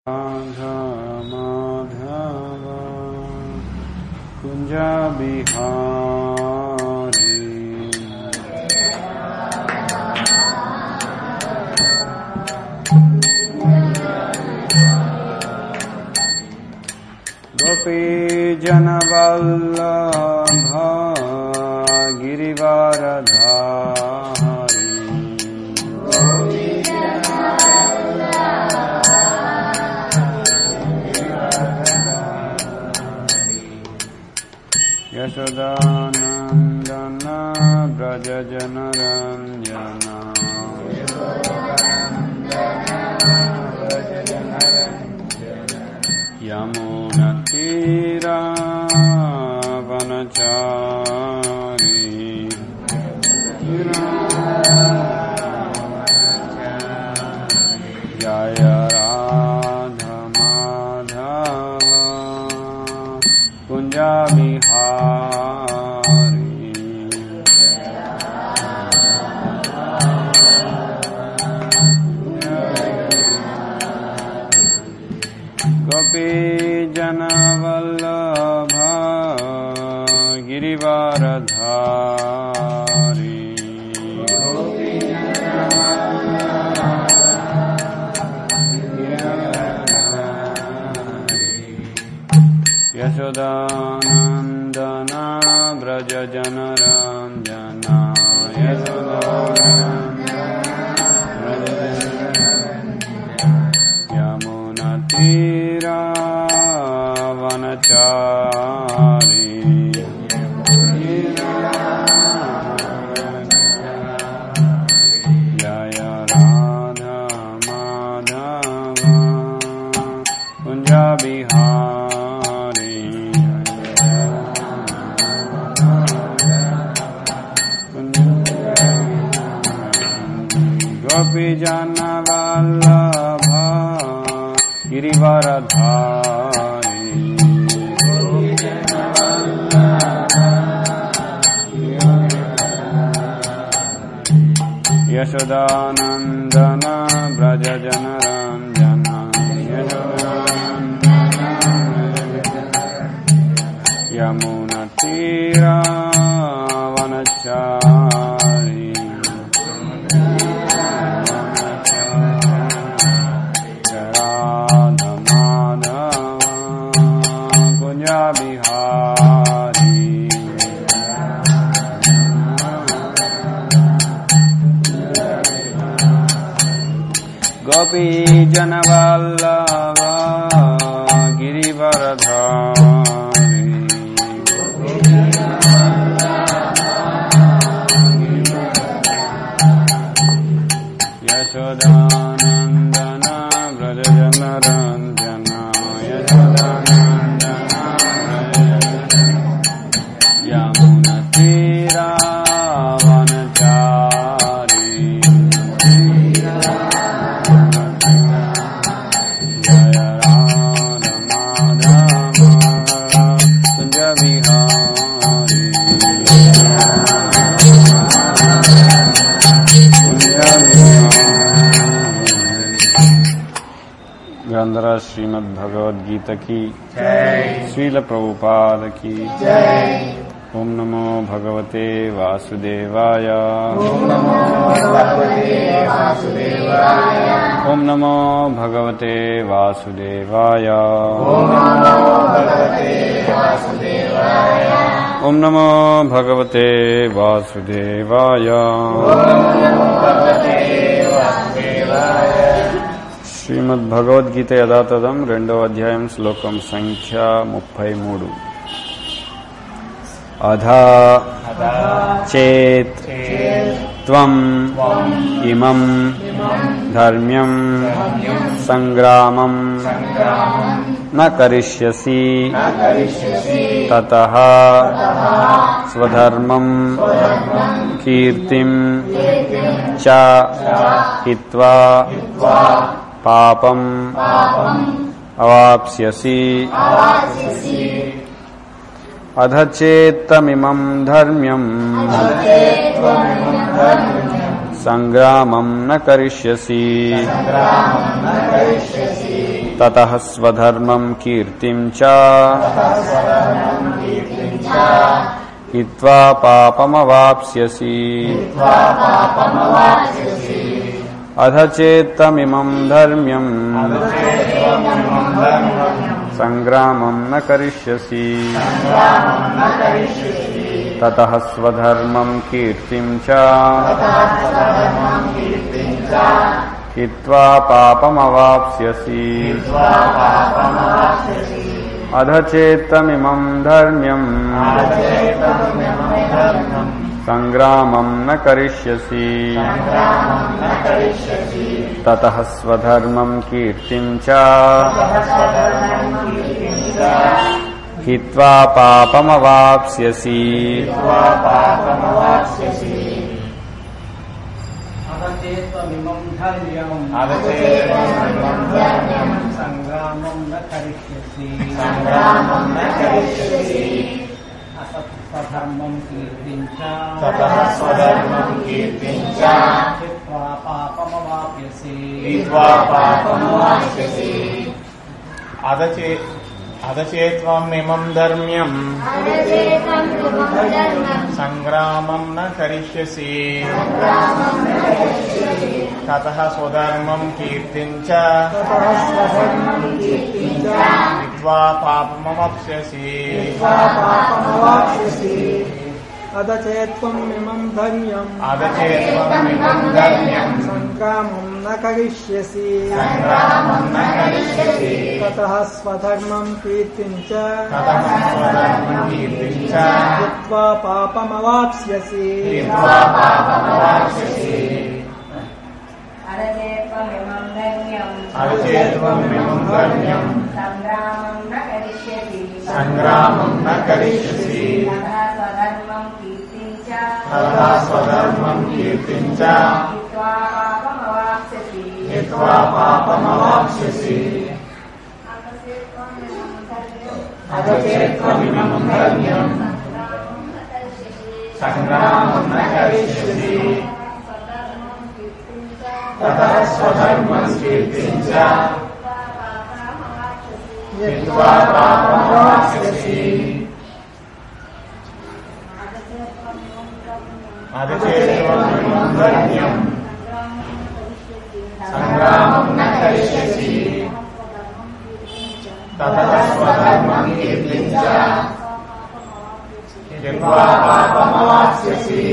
राधा माधव कुञ्ज बिहारी गोपीजनवल्लभ गिरिवरधारी यशोदानन्दन व्रजजनरञ्जना यमुनतीरावनचारी जय राधमाधव कुञ्जा बिहारी गोपीजनवल्लभ गिरिवरधारी यशोदानन्दन व्रजजनरञ्जना यमुनतीरावनचारी जय राधा माधव कुञ्ज बिहारी गोपीजनवल्लभ गिरिवरधारी यशोदानन्दन व्रजजनरञ्जना यमुनतीरावनचारी राधमाधव कुञ्जा बिहारी गोपीजनवल्लभ गिरिवरधारी यशोदानन्दन व्रजजनरञ्जना यशोदानन्दन यमुनतीरावनचारी जय राधमाधव कुञ्ज ग्रंथरा श्रीमद भगवद गीता की श्रील प्रभुपाद की ओम नमो भगवते वासुदेवाय ओम नमो भगवते वासुदेवाय ओम नमो भगवते वासुदेवाय శ్రీమద్ భగవద్గీత యథాతథం రెండవ అధ్యాయం శ్లోకం సంఖ్య ముప్పై మూడు అధా చేత్ త్వం ఇమం ధర్మ్యం సంగ్రామం న కరిష్యసి తతః స్వధర్మం కీర్తిం చ హిత్వా పాపం అవాప్స్యసి అధచేత్తమిమం ధర్మ్యం సంగ్రామం న కరిష్యసి తతః స్వధర్మం కీర్తిం చ హిత్వా పాపమవాప్స్యసి అధ చేత్తమిమం ధర్మ్యం సంగ్రామం న కరిష్యసి తతః స్వధర్మం కీర్తిం చ హిత్వా పాపమవాప్స్యసి అధ చేత్తమిమం ధర్మ్యం సంగ్రామం న కరిష్యసి తతః స్వధర్మం కీర్తిం చ హిత్వా పాపమవాప్స్యసి అహచేత్వమిమం ధర్మ్యం సంగ్రామం న కరిష్యసి సంగ్రామం న కరిష్యసి అసత్స్వధర్మం కీర్తించ తతః స్వధర్మం కీర్తించ చిత్వా పాపమవాప్యసి విద్వా పాపమవాప్స్యసి అదచే అదచేత్వమిమం ధర్మ్యం అరచేతం ఇమం ధర్మం సంగ్రామం న కరిష్యసి తతః స్వధర్మం కీర్తించ విద్వా పాపమవాప్స్యసి అదచేత్వం ఇమం ధర్మ్యం అదచేత్వమిమం ధర్మ్యం సంగ్రామం న కరిష్యసి సంగ్రామం న కరిష్యసి తతః స్వధర్మం కీర్తించ తతః స్వధర్మం కీర్తించ హిత్వా పాపమవాప్స్యసి విద్వా పాపమవాప్స్యసి అరచేత్వమిమం ధర్మ్యం అరచేత్వమిమం ధర్మ్యం సంగ్రామం న కరిష్యతి సంగ్రామం న కరిష్యసి తథా స్వధర్మం కీర్తించ తథా స్వధర్మం కీర్తించ హిత్వా పాపమవాప్స్యసి హిత్వా పాపమవాప్స్యసి అదచేత్వమిమం ధర్మ్యం సంగ్రామం న కరిష్యసి తతః స్వధర్మం కీర్తించ హిత్వా పాపమవాప్స్యసి అదచేత్వమిమం ధర్మ్యం సంగ్రామం న కరిష్యసి తతః స్వధర్మం కీర్తించ హిత్వా పాపమవాప్స్యసి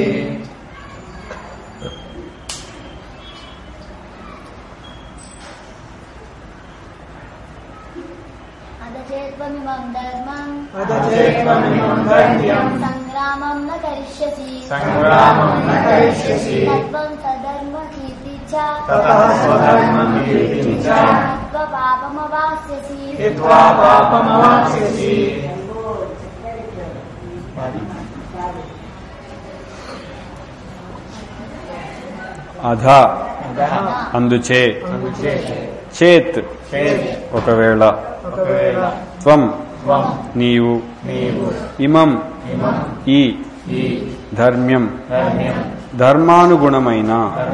అదచేత్వమిమం ధర్మం అదచేత్వమిమం ధర్మ్యం సంగ్రామం న కరిష్యసి సంగ్రామం న కరిష్యసి తత్వం సధర్మ కీర్తి చ తతః స్వధర్మం కీర్తించ తత్వ పాపమవాస్యసి హిత్వా పాపమవాప్స్యసి అధ అందుచే చేత్ ఒకవేళ ఒకవేళ త్వం త్వం నీవు నీవు ఇమం ఇమం ఈ ఈ ధర్మ్యం ధర్మ్యం ధర్మానుగుణమైన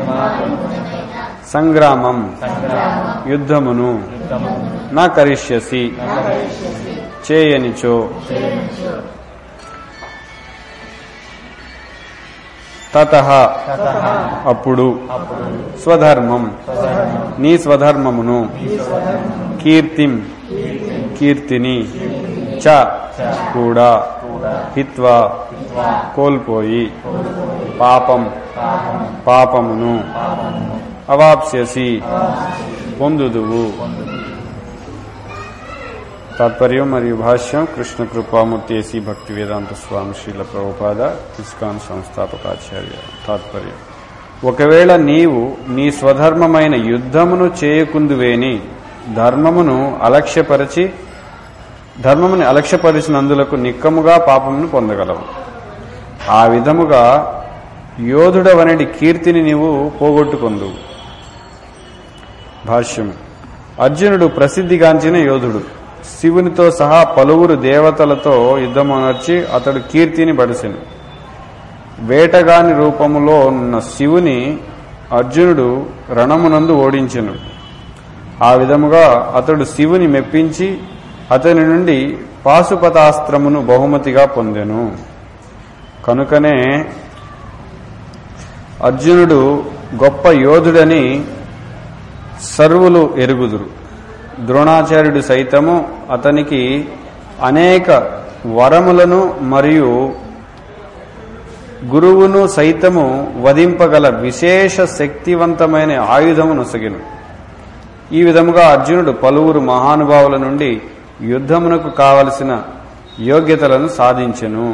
సంగ్రామం సంగ్రామం యుద్ధమును యుద్ధము నా కరిష్యసి చేయనిచో తత తతః అప్పుడు అప్పుడు స్వధర్మం స్వధర్మం నీ స్వధర్మమును కీర్తిం కీర్తిని చ కూడా హిత్వా కోల్పోయి పాపం పాపమును అవాప్స్యసి పొందుదువు తాత్పర్యం మరియు భాష్యం కృష్ణ కృపామూర్తి ఏసీ భక్తి వేదాంత స్వామి శ్రీల ప్రభుపాద ఇస్కాన్ సంస్థాపకాచార్య తాత్పర్యం ఒకవేళ నీవు నీ స్వధర్మమైన యుద్ధమును చేయకుందువేని ధర్మమును అలక్ష్యపరిచి ధర్మముని అలక్ష్యపరిచినందులకు నిక్కముగా పాపమును పొందగలవు ఆ విధముగా యోధుడవనటి కీర్తిని నీవు పోగొట్టుకొందు భాష్యం అర్జునుడు ప్రసిద్ధిగాంచిన యోధుడు శివునితో సహా పలువురు దేవతలతో యుద్ధమనర్చి అతడు కీర్తిని బడిసెను వేటగాని రూపములో ఉన్న శివుని అర్జునుడు రణమునందు ఓడించెను ఆ విధముగా అతడు శివుని మెప్పించి అతని నుండి పాశుపతాస్త్రమును బహుమతిగా పొందెను కనుకనే అర్జునుడు గొప్ప యోధుడని సర్వులు ఎరుగుదురు ద్రోణాచార్యుడు సైతము అతనికి అనేక వరములను మరియు గురువును సైతము వధింపగల విశేష శక్తివంతమైన ఆయుధము నొసగిను ఈ విధముగా అర్జునుడు పలువురు మహానుభావుల నుండి యుద్ధమునకు కావలసిన యోగ్యతలను సాధించెను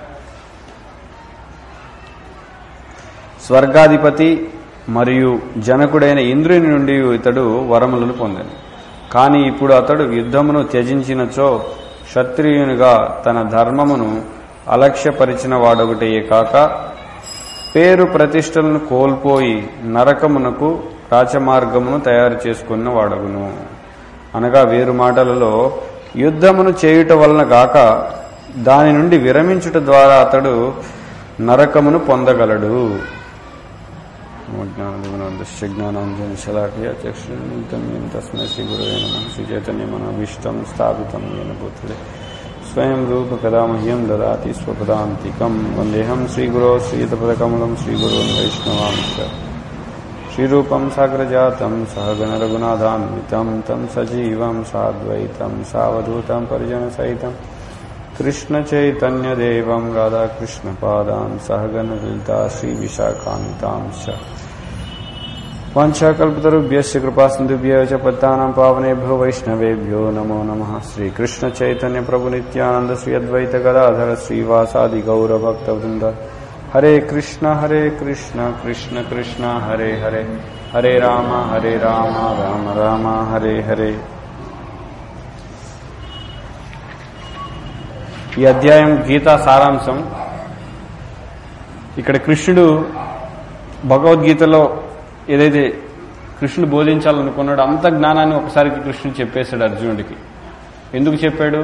స్వర్గాధిపతి మరియు జనకుడైన ఇంద్రుని నుండి ఇతడు వరములను పొందాను కానీ ఇప్పుడు అతడు యుద్ధమును త్యజించినచో క్షత్రియునిగా తన ధర్మమును అలక్ష్యపరిచిన వాడొకటయే కాక పేరు ప్రతిష్టలను కోల్పోయి నరకమునకు రాచమార్గమును తయారు చేసుకున్న వాడగును అనగా వేరు మాటలలో యుద్ధమును చేయుట వలన గాక దాని నుండి విరమించుట ద్వారా అతడు నరకమును పొందగలడు జ్ఞానదిగుణదృశ్య జ్ఞానాంజన శలాకయ చక్షునితం తస్మై శ్రీ గురువే నమ శ్రీ చైతన్య మనభీష్టం స్థాపితం येन భూతలే స్వయం రూప కదా మహ్యం దదాతి స్వపదాంతికం వందేహం శ్రీగురో శ్రీతపదకమలం శ్రీగురున్ వైష్ణవాంశ శ్రీరూపం సాగ్రజాతం సహగణ రఘునాథాన్వితం తం సజీవం సాద్వైతం సావధూతం పరిజన సహితం కృష్ణ చైతన్యదేవం రాధాకృష్ణపాదాన్ సహగణ లలితా శ్రీ విశాఖాంతాంశ వాంఛాకల్పతరుభ్యశ్చ కృపాసింధుభ్య చ పత్తానాం పావనేభ్యో వైష్ణవేభ్యో నమో నమః శ్రీకృష్ణ చైతన్య ప్రభు నిత్యానంద శ్రీ అద్వైత గదాధర శ్రీవాసాది గౌరభక్తవృంద హరే కృష్ణ హరే కృష్ణ కృష్ణ కృష్ణ హరే హరే హరే రామ హరే రామ రామ రామ హరే హరే ఈ అధ్యాయం గీతా సారాంశం ఇక్కడ కృష్ణుడు భగవద్గీతలో ఏదైతే కృష్ణుడు బోధించాలనుకున్నాడో అంత జ్ఞానాన్ని ఒకసారికి కృష్ణుడు చెప్పేశాడు అర్జునుడికి ఎందుకు చెప్పాడు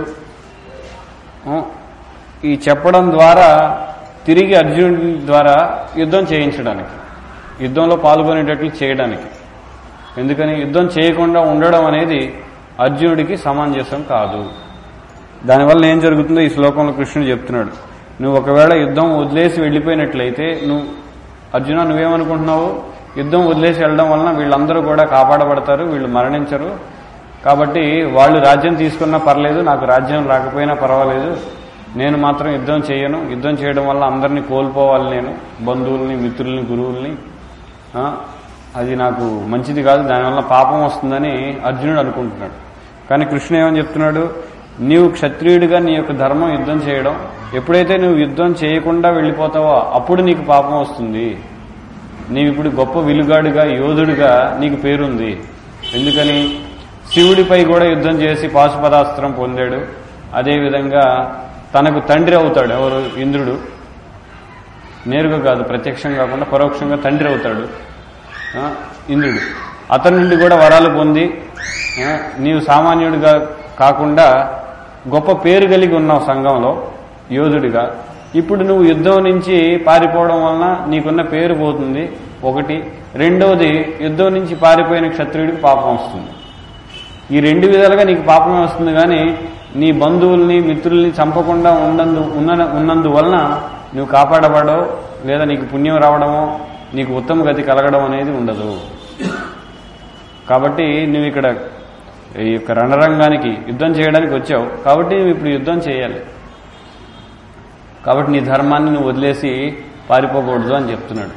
ఆ, ఈ చెప్పడం ద్వారా తిరిగి అర్జునుడి ద్వారా యుద్ధం చేయించడానికి యుద్ధంలో పాల్గొనేటట్లు చేయడానికి ఎందుకని యుద్ధం చేయకుండా ఉండడం అనేది అర్జునుడికి సమంజసం కాదు దానివల్ల ఏం జరుగుతుందో ఈ శ్లోకంలో కృష్ణుడు చెప్తున్నాడు నువ్వు ఒకవేళ యుద్ధం వదిలేసి వెళ్ళిపోయినట్లయితే నువ్వు అర్జున నువ్వేమనుకుంటున్నావు యుద్ధం వదిలేసి వెళ్ళడం వలన వీళ్ళందరూ కూడా కాపాడబడతారు వీళ్ళు మరణించరు కాబట్టి వాళ్ళు రాజ్యం తీసుకున్నా పర్లేదు నాకు రాజ్యం రాకపోయినా పర్వాలేదు నేను మాత్రం యుద్ధం చేయను యుద్ధం చేయడం వల్ల అందరినీ కోల్పోవాలి నేను బంధువుల్ని మిత్రుల్ని గురువుల్ని ఆ, అది నాకు మంచిది కాదు దానివల్ల పాపం వస్తుందని అర్జునుడు అనుకుంటున్నాడు కానీ కృష్ణ ఏమని చెప్తున్నాడు నీవు క్షత్రియుడిగా నీ యొక్క ధర్మం యుద్ధం చేయడం ఎప్పుడైతే నువ్వు యుద్ధం చేయకుండా వెళ్ళిపోతావో అప్పుడు నీకు పాపం వస్తుంది నీవు ఇప్పుడు గొప్ప విలుగాడుగా యోధుడిగా నీకు పేరుంది ఎందుకని శివుడిపై కూడా యుద్ధం చేసి పాశుపదాస్త్రం పొందాడు అదేవిధంగా తనకు తండ్రి అవుతాడు ఎవరు ఇంద్రుడు నేరుగా కాదు ప్రత్యక్షం కాకుండా పరోక్షంగా తండ్రి అవుతాడు ఆ, ఇంద్రుడు అతని నుండి కూడా వరాలు పొంది ఆ, నీవు సామాన్యుడిగా కాకుండా గొప్ప పేరు కలిగి ఉన్నావు సంఘంలో యోధుడిగా ఇప్పుడు నువ్వు యుద్ధం నుంచి పారిపోవడం వలన నీకున్న పేరు పోతుంది ఒకటి రెండవది యుద్ధం నుంచి పారిపోయిన క్షత్రియుడికి పాపం వస్తుంది ఈ రెండు విధాలుగా నీకు పాపమే వస్తుంది కానీ నీ బంధువుల్ని మిత్రుల్ని చంపకుండా ఉన్నందు ఉన్న ఉన్నందువలన నువ్వు కాపాడబడవు లేదా నీకు పుణ్యం రావడమో నీకు ఉత్తమ గతి కలగడం అనేది ఉండదు కాబట్టి నువ్వు ఇక్కడ ఈ యొక్క రణరంగానికి యుద్ధం చేయడానికి వచ్చావు కాబట్టి నువ్వు ఇప్పుడు యుద్ధం చేయాలి కాబట్టి నీ ధర్మాన్ని నువ్వు వదిలేసి పారిపోకూడదు అని చెప్తున్నాడు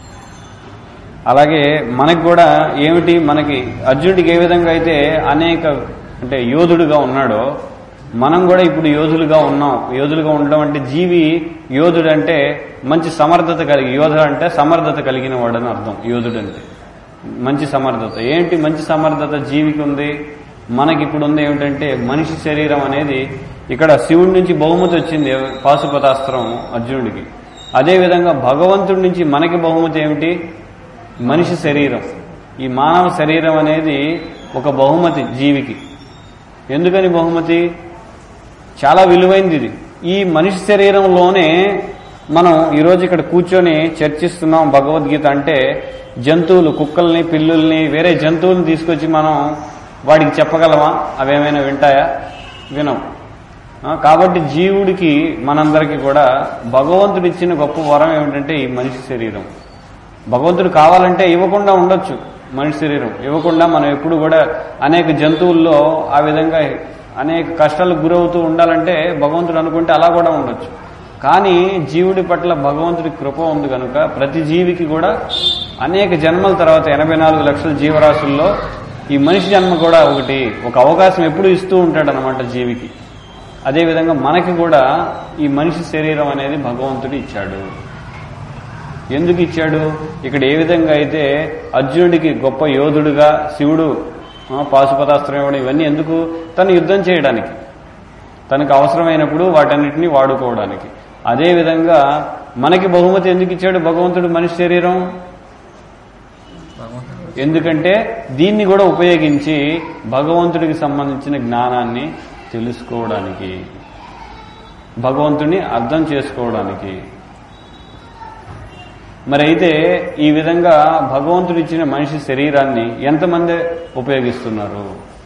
అలాగే మనకు కూడా ఏమిటి మనకి అర్జునుడికి ఏ విధంగా అయితే అనేక అంటే యోధుడుగా ఉన్నాడో మనం కూడా ఇప్పుడు యోధులుగా ఉన్నాం యోధులుగా ఉండడం అంటే జీవి యోధుడు అంటే మంచి సమర్థత కలిగి యోధ అంటే సమర్థత కలిగిన వాడని అర్థం యోధుడు అంటే మంచి సమర్థత ఏంటి మంచి సమర్థత జీవికి ఉంది మనకి ఇప్పుడు ఉంది ఏమిటంటే మనిషి శరీరం అనేది ఇక్కడ శివుడి నుంచి బహుమతి వచ్చింది పాశుపతాస్త్రం అర్జునుడికి అదేవిధంగా భగవంతుడి నుంచి మనకి బహుమతి ఏమిటి మనిషి శరీరం ఈ మానవ శరీరం అనేది ఒక బహుమతి జీవికి ఎందుకని బహుమతి చాలా విలువైంది ఇది ఈ మనిషి శరీరంలోనే మనం ఈరోజు ఇక్కడ కూర్చొని చర్చిస్తున్నాం భగవద్గీత అంటే జంతువులు కుక్కల్ని పిల్లుల్ని వేరే జంతువుల్ని తీసుకొచ్చి మనం వాడికి చెప్పగలమా అవేమైనా వింటాయా వినం ఆ, కాబట్టి జీవుడికి మనందరికీ కూడా భగవంతుడు ఇచ్చిన గొప్ప వరం ఏమిటంటే ఈ మనిషి శరీరం భగవంతుడు కావాలంటే ఇవ్వకుండా ఉండొచ్చు మనిషి శరీరం ఇవ్వకుండా మనం ఎప్పుడు కూడా అనేక జంతువుల్లో ఆ విధంగా అనేక కష్టాలకు గురవుతూ ఉండాలంటే భగవంతుడు అనుకుంటే అలా కూడా ఉండొచ్చు కానీ జీవుడి పట్ల భగవంతుడి కృప ఉంది కనుక ప్రతి జీవికి కూడా అనేక జన్మల తర్వాత ఎనభై నాలుగు లక్షల జీవరాశుల్లో ఈ మనిషి జన్మ కూడా ఒకటి ఒక అవకాశం ఎప్పుడు ఇస్తూ ఉంటాడు అనమాట జీవికి అదేవిధంగా మనకి కూడా ఈ మనిషి శరీరం అనేది భగవంతుడు ఇచ్చాడు ఎందుకు ఇచ్చాడు ఇక్కడ ఏ విధంగా అయితే అర్జునుడికి గొప్ప యోధుడుగా శివుడు ఆ, పాశుపతాస్త్రం ఇవ్వడం ఇవన్నీ ఎందుకు తను యుద్ధం చేయడానికి తనకు అవసరమైనప్పుడు వాటన్నిటిని వాడుకోవడానికి అదేవిధంగా మనకి బహుమతి ఎందుకు ఇచ్చాడు భగవంతుడు మనిషి శరీరం ఎందుకంటే దీన్ని కూడా ఉపయోగించి భగవంతుడికి సంబంధించిన జ్ఞానాన్ని తెలుసుకోవడానికి భగవంతుడిని అర్థం చేసుకోవడానికి మరి అయితే ఈ విధంగా భగవంతుడు ఇచ్చిన మనిషి శరీరాన్ని ఎంతమంది ఉపయోగిస్తున్నారు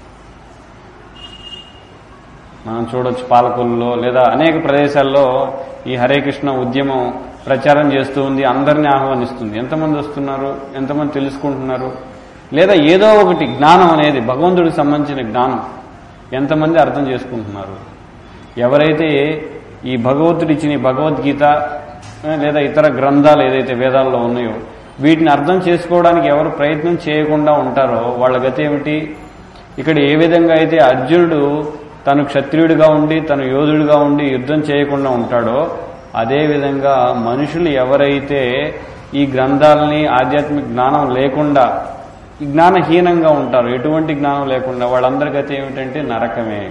మనం చూడొచ్చు పాలకుల్లో లేదా అనేక ప్రదేశాల్లో ఈ హరే కృష్ణ ఉద్యమం ప్రచారం చేస్తూ ఉంది అందరినీ ఆహ్వానిస్తుంది ఎంతమంది వస్తున్నారు ఎంతమంది తెలుసుకుంటున్నారు లేదా ఏదో ఒకటి జ్ఞానం అనేది భగవంతుడికి సంబంధించిన జ్ఞానం ఎంతమంది అర్థం చేసుకుంటున్నారు ఎవరైతే ఈ భగవంతుడు ఇచ్చిన ఈ భగవద్గీత ఆ, లేదా ఇతర గ్రంథాలు ఏదైతే వేదాల్లో ఉన్నాయో వీటిని అర్థం చేసుకోవడానికి ఎవరు ప్రయత్నం చేయకుండా ఉంటారో వాళ్ళ గతి ఏమిటి ఇక్కడ ఏ విధంగా అయితే అర్జునుడు తను క్షత్రియుడిగా ఉండి తను యోధుడిగా ఉండి యుద్ధం చేయకుండా ఉంటాడో అదే విధంగా మనుషులు ఎవరైతే ఈ గ్రంథాలని ఆధ్యాత్మిక జ్ఞానం లేకుండా ఈ జ్ఞానహీనంగా ఉంటారు ఎటువంటి జ్ఞానం లేకుండా వాళ్ళందరి గతి ఏమిటంటే నరకమే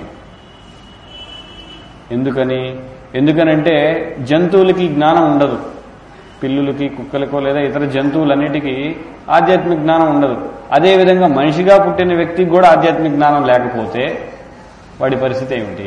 ఎందుకని ఎందుకనంటే జంతువులకి జ్ఞానం ఉండదు పిల్లులకి కుక్కలకో లేదా ఇతర జంతువులన్నిటికీ ఆధ్యాత్మిక జ్ఞానం ఉండదు అదేవిధంగా మనిషిగా పుట్టిన వ్యక్తికి కూడా ఆధ్యాత్మిక జ్ఞానం లేకపోతే వాడి పరిస్థితి ఏమిటి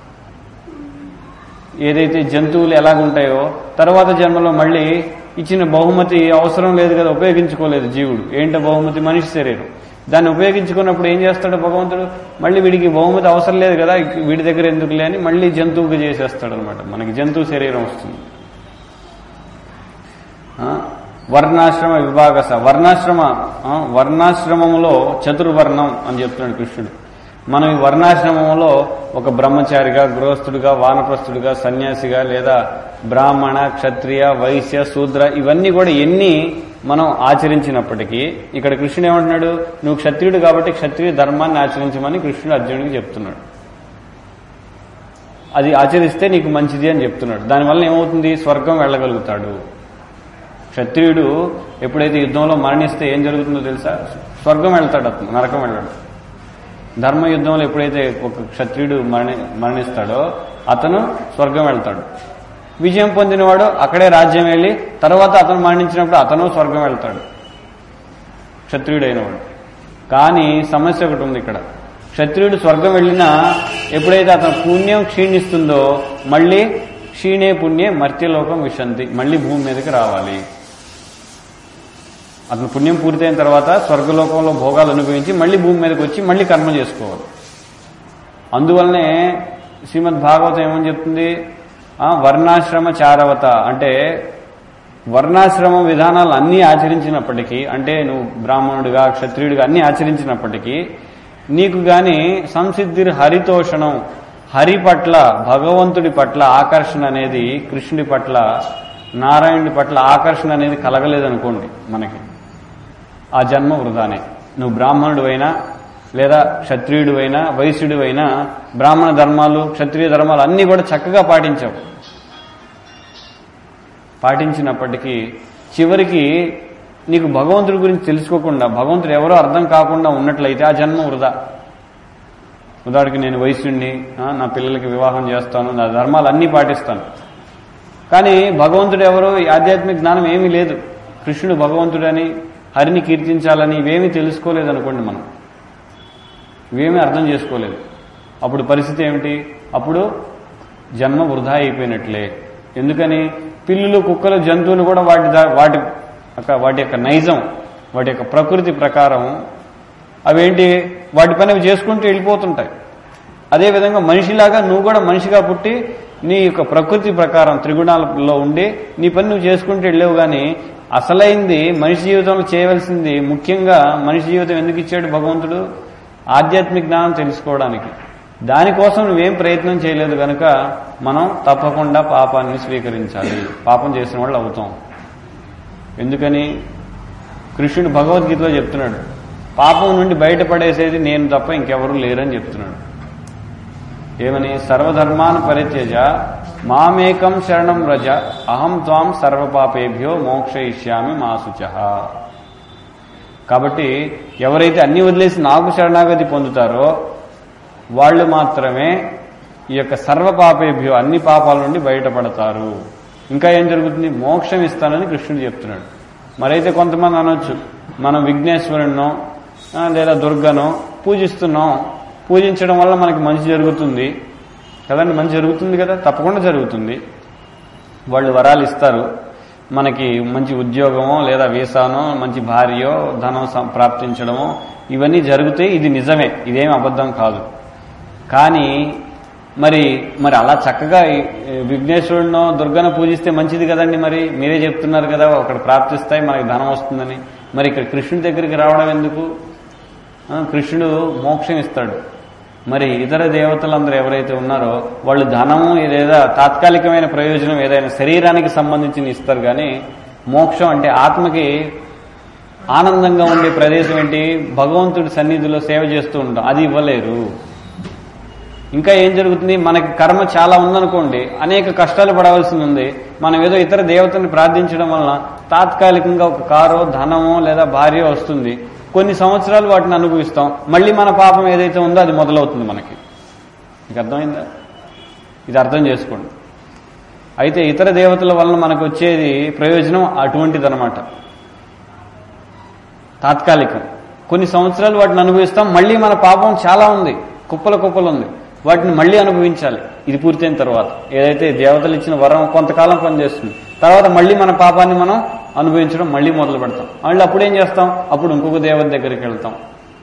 ఏదైతే జంతువులు ఎలాగుంటాయో తర్వాత జన్మలో మళ్ళీ ఇచ్చిన బహుమతి అవసరం లేదు కదా ఉపయోగించుకోలేదు జీవుడు ఏంటో బహుమతి మనిషి శరీరం దాన్ని ఉపయోగించుకున్నప్పుడు ఏం చేస్తాడు భగవంతుడు మళ్ళీ వీడికి బహుమతి అవసరం లేదు కదా వీడి దగ్గర ఎందుకులే అని మళ్ళీ జంతువుకి చేసేస్తాడు అనమాట మనకి జంతువు శరీరం వస్తుంది ఆ, వర్ణాశ్రమ విభాగస వర్ణాశ్రమ ఆ, వర్ణాశ్రమములో చతుర్వర్ణం అని చెప్తున్నాడు కృష్ణుడు మనం ఈ వర్ణాశ్రమంలో ఒక బ్రహ్మచారిగా గృహస్థుడిగా వానప్రస్థుడిగా సన్యాసిగా లేదా బ్రాహ్మణ క్షత్రియ వైశ్య శూద్ర ఇవన్నీ కూడా ఎన్ని మనం ఆచరించినప్పటికీ ఇక్కడ కృష్ణుడు ఏమంటున్నాడు నువ్వు క్షత్రియుడు కాబట్టి క్షత్రియ ధర్మాన్ని ఆచరించమని కృష్ణుడు అర్జునుడికి చెప్తున్నాడు అది ఆచరిస్తే నీకు మంచిది అని చెప్తున్నాడు దానివల్ల ఏమవుతుంది స్వర్గం వెళ్ళగలుగుతాడు క్షత్రియుడు ఎప్పుడైతే యుద్ధంలో మరణిస్తే ఏం జరుగుతుందో తెలుసా స్వర్గం వెళ్తాడు అతను నరకం వెళ్ళాడు ధర్మ యుద్ధంలో ఎప్పుడైతే ఒక క్షత్రియుడు మరణి మరణిస్తాడో అతను స్వర్గం వెళ్తాడు విజయం పొందినవాడు అక్కడే రాజ్యం వెళ్ళి తర్వాత అతను మరణించినప్పుడు అతను స్వర్గం వెళ్తాడు క్షత్రియుడైనవాడు కానీ సమస్య ఒకటి ఉంది ఇక్కడ క్షత్రియుడు స్వర్గం వెళ్ళినా ఎప్పుడైతే అతను పుణ్యం క్షీణిస్తుందో మళ్ళీ క్షీణే పుణ్యే మర్త్యలోకం విశంతి మళ్ళీ భూమి మీదకి రావాలి అతను పుణ్యం పూర్తయిన తర్వాత స్వర్గలోకంలో భోగాలు అనుభవించి మళ్ళీ భూమి మీదకి వచ్చి మళ్ళీ కర్మ చేసుకోవాలి అందువల్లనే శ్రీమద్ భాగవతం ఏమని చెప్తుంది ఆ, వర్ణాశ్రమ చారవత అంటే వర్ణాశ్రమ విధానాలు అన్నీ ఆచరించినప్పటికీ అంటే నువ్వు బ్రాహ్మణుడిగా క్షత్రియుడిగా అన్నీ ఆచరించినప్పటికీ నీకు గాని సంసిద్ధిర్ హరితోషణం హరి పట్ల భగవంతుడి పట్ల ఆకర్షణ అనేది కృష్ణుడి పట్ల నారాయణుడి పట్ల ఆకర్షణ అనేది కలగలేదనుకోండి మనకి ఆ జన్మ వృధానే నువ్వు బ్రాహ్మణుడు అయినా లేదా క్షత్రియుడు అయినా వైశ్యుడు అయినా బ్రాహ్మణ ధర్మాలు క్షత్రియ ధర్మాలు అన్నీ కూడా చక్కగా పాటించావు పాటించినప్పటికీ చివరికి నీకు భగవంతుడి గురించి తెలుసుకోకుండా భగవంతుడు ఎవరో అర్థం కాకుండా ఉన్నట్లయితే ఆ జన్మ వృధా ఉదాహరణకి నేను వైశ్యుణ్ణి ఆ, నా పిల్లలకి వివాహం చేస్తాను నా ధర్మాలు అన్నీ పాటిస్తాను కానీ భగవంతుడు ఎవరో ఈ ఆధ్యాత్మిక జ్ఞానం ఏమీ లేదు కృష్ణుడు భగవంతుడని హరిని కీర్తించాలని ఇవేమీ తెలుసుకోలేదు అనుకోండి మనం ఇవేమీ అర్థం చేసుకోలేదు అప్పుడు పరిస్థితి ఏమిటి అప్పుడు జన్మ వృధా అయిపోయినట్లే ఎందుకని పిల్లులు కుక్కలు జంతువులు కూడా వాటి దా- వాటి యొక్క వాటి యొక్క నైజం వాటి యొక్క ప్రకృతి ప్రకారం అవేంటి వాటి పని అవి చేసుకుంటూ వెళ్ళిపోతుంటాయి అదేవిధంగా మనిషిలాగా నువ్వు కూడా మనిషిగా పుట్టి నీ యొక్క ప్రకృతి ప్రకారం త్రిగుణాలలో ఉండి నీ పని నువ్వు చేసుకుంటూ వెళ్ళేవు కానీ అసలైంది మనిషి జీవితంలో చేయవలసింది ముఖ్యంగా మనిషి జీవితం ఎందుకు ఇచ్చాడు భగవంతుడు ఆధ్యాత్మిక జ్ఞానం తెలుసుకోవడానికి దానికోసం నువ్వేం ప్రయత్నం చేయలేదు కనుక మనం తప్పకుండా పాపాన్ని స్వీకరించాలి పాపం చేసిన వాళ్ళు అవుతాం ఎందుకని కృష్ణుడు భగవద్గీతలో చెప్తున్నాడు పాపం నుండి బయటపడేసేది నేను తప్ప ఇంకెవరూ లేరని చెప్తున్నాడు ఏమని సర్వధర్మాన్ పరిత్యజ మామేకం శరణం రజ అహం త్వాం సర్వపాపేభ్యో మోక్షయిష్యామి మా శుచ కాబట్టి ఎవరైతే అన్ని వదిలేసి నాకు శరణాగతి పొందుతారో వాళ్ళు మాత్రమే ఈ యొక్క సర్వపాపేభ్యో అన్ని పాపాల నుండి బయటపడతారు ఇంకా ఏం జరుగుతుంది మోక్షం ఇస్తానని కృష్ణుడు చెప్తున్నాడు మరైతే కొంతమంది అనొచ్చు మనం విఘ్నేశ్వరుణ్ణో ఆ, లేదా దుర్గనో పూజిస్తున్నాం పూజించడం వల్ల మనకి మంచి జరుగుతుంది కదండి మంచి జరుగుతుంది కదా తప్పకుండా జరుగుతుంది వాళ్ళు వరాలు ఇస్తారు మనకి మంచి ఉద్యోగమో లేదా వీసానో మంచి భార్యో ధనం సం- ప్రాప్తించడమో ఇవన్నీ జరుగుతాయి ఇది నిజమే ఇదేం అబద్ధం కాదు కానీ మరి మరి అలా చక్కగా ఈ విఘ్నేశ్వరుడినో దుర్గను పూజిస్తే మంచిది కదండి మరి మీరే చెప్తున్నారు కదా అక్కడ ప్రాప్తిస్తాయి మనకి ధనం వస్తుందని మరి ఇక్కడ కృష్ణుడి దగ్గరికి రావడం ఎందుకు ఆ, కృష్ణుడు మోక్షం ఇస్తాడు మరి ఇతర దేవతలందరూ ఎవరైతే ఉన్నారో వాళ్ళు ధనము లేదా తాత్కాలికమైన ప్రయోజనం ఏదైనా శరీరానికి సంబంధించి ఇస్తారు కానీ మోక్షం అంటే ఆత్మకి ఆనందంగా ఉండే ప్రదేశం ఏంటి భగవంతుడి సన్నిధిలో సేవ చేస్తూ ఉంటాం అది ఇవ్వలేరు ఇంకా ఏం జరుగుతుంది మనకి కర్మ చాలా ఉందనుకోండి అనేక కష్టాలు పడవలసి ఉంది మనం ఏదో ఇతర దేవతని ప్రార్థించడం వలన తాత్కాలికంగా ఒక కారో ధనమో లేదా భార్య వస్తుంది కొన్ని సంవత్సరాలు వాటిని అనుభవిస్తాం మళ్ళీ మన పాపం ఏదైతే ఉందో అది మొదలవుతుంది మనకి మీకు అర్థమైందా ఇది అర్థం చేసుకోండి అయితే ఇతర దేవతల వలన మనకు వచ్చేది ప్రయోజనం అటువంటిదన్నమాట తాత్కాలికం కొన్ని సంవత్సరాలు వాటిని అనుభవిస్తాం మళ్ళీ మన పాపం చాలా ఉంది కుప్పల కుప్పలు ఉంది వాటిని మళ్ళీ అనుభవించాలి ఇది పూర్తయిన తర్వాత ఏదైతే దేవతలు ఇచ్చిన వరం కొంతకాలం పనిచేస్తుంది తర్వాత మళ్ళీ మన పాపాన్ని మనం అనుభవించడం మళ్ళీ మొదలు పెడతాం మళ్ళీ అప్పుడు ఏం చేస్తాం అప్పుడు ఇంకొక దేవత దగ్గరికి వెళ్తాం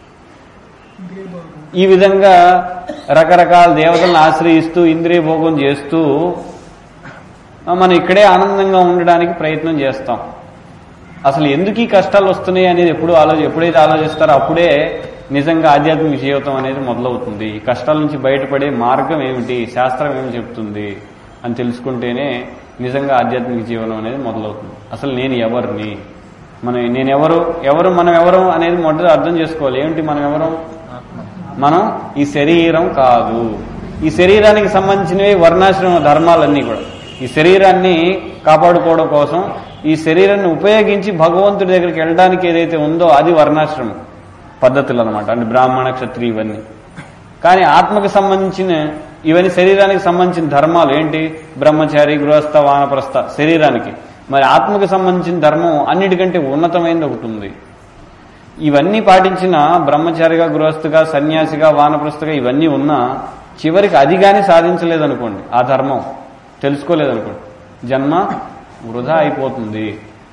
ఈ విధంగా రకరకాల దేవతలను ఆశ్రయిస్తూ ఇంద్రియ భోగం చేస్తూ ఆ, మనం ఇక్కడే ఆనందంగా ఉండడానికి ప్రయత్నం చేస్తాం అసలు ఎందుకు ఈ కష్టాలు వస్తున్నాయి అనేది ఎప్పుడు ఆలోచి ఎప్పుడైతే ఆలోచిస్తారో అప్పుడే నిజంగా ఆధ్యాత్మిక జీవితం అనేది మొదలవుతుంది ఈ కష్టాల నుంచి బయటపడే మార్గం ఏమిటి శాస్త్రం ఏమి చెప్తుంది అని తెలుసుకుంటేనే నిజంగా ఆధ్యాత్మిక జీవనం అనేది మొదలవుతుంది అసలు నేను ఎవరిని మనం నేను ఎవరు ఎవరు మనం ఎవరు అనేది మొదట అర్థం చేసుకోవాలి ఏమిటి మనం ఎవరు మనం ఈ శరీరం కాదు ఈ శరీరానికి సంబంధించినవి వర్ణాశ్రమ ధర్మాలన్నీ కూడా ఈ శరీరాన్ని కాపాడుకోవడం కోసం ఈ శరీరాన్ని ఉపయోగించి భగవంతుడి దగ్గరికి వెళ్ళడానికి ఏదైతే ఉందో అది వర్ణాశ్రమం పద్ధతులు అనమాట అంటే బ్రాహ్మణ క్షత్రియ ఇవన్నీ కానీ ఆత్మకు సంబంధించిన ఇవన్నీ శరీరానికి సంబంధించిన ధర్మాలు ఏంటి బ్రహ్మచారి గృహస్థ వానప్రస్థ శరీరానికి మరి ఆత్మకు సంబంధించిన ధర్మం అన్నిటికంటే ఉన్నతమైనది ఒకటి ఉంది ఇవన్నీ పాటించిన బ్రహ్మచారిగా గృహస్థుగా సన్యాసిగా వానప్రస్థగా ఇవన్నీ ఉన్నా చివరికి అది కానీ సాధించలేదనుకోండి ఆ ధర్మం తెలుసుకోలేదనుకోండి జన్మ వృధా అయిపోతుంది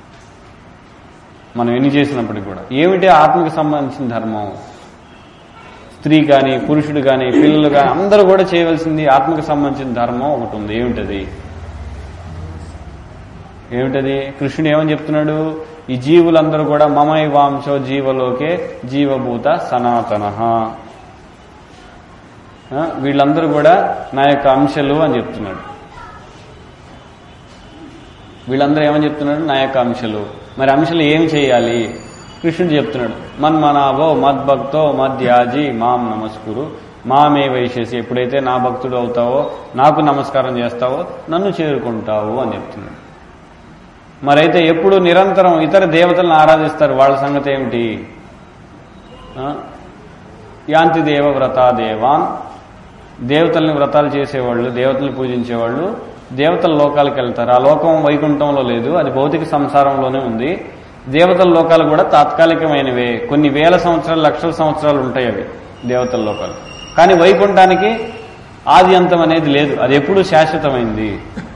మనం ఎన్ని చేసినప్పటికీ కూడా ఏమిటి ఆత్మకి సంబంధించిన ధర్మం స్త్రీ కానీ పురుషుడు కానీ పిల్లలు కానీ అందరూ కూడా చేయవలసింది ఆత్మకి సంబంధించిన ధర్మం ఒకటి ఉంది ఏమిటది ఏమిటది కృష్ణుడు ఏమని చెప్తున్నాడు ఈ జీవులందరూ కూడా మమై వాంశో జీవలోకే జీవభూత సనాతన వీళ్ళందరూ కూడా నా యొక్క అంశలు అని చెప్తున్నాడు వీళ్ళందరూ ఏమని చెప్తున్నాడు నా యొక్క అంశలు మరి అంశలు ఏం చేయాలి కృష్ణుడు చెప్తున్నాడు మన్మనాభో మద్భక్తో మధ్యాజి మాం నమస్కురు మామే వైశేసి ఎప్పుడైతే నా భక్తుడు అవుతావో నాకు నమస్కారం చేస్తావో నన్ను చేరుకుంటావు అని చెప్తున్నాడు మరైతే ఎప్పుడు నిరంతరం ఇతర దేవతలను ఆరాధిస్తారు వాళ్ళ సంగతి ఏమిటి ఆ? యాంతి దేవ వ్రతా దేవాన్ దేవతల్ని వ్రతాలు చేసేవాళ్ళు దేవతల్ని పూజించేవాళ్ళు దేవతల లోకాలకు వెళ్తారు ఆ లోకం వైకుంఠంలో లేదు అది భౌతిక సంసారంలోనే ఉంది దేవతల లోకాలు కూడా తాత్కాలికమైనవే కొన్ని వేల సంవత్సరాలు లక్షల సంవత్సరాలు ఉంటాయి అవి దేవతల లోకాలు కానీ వైకుంఠానికి ఆది అంతం అనేది లేదు అది ఎప్పుడూ శాశ్వతమైంది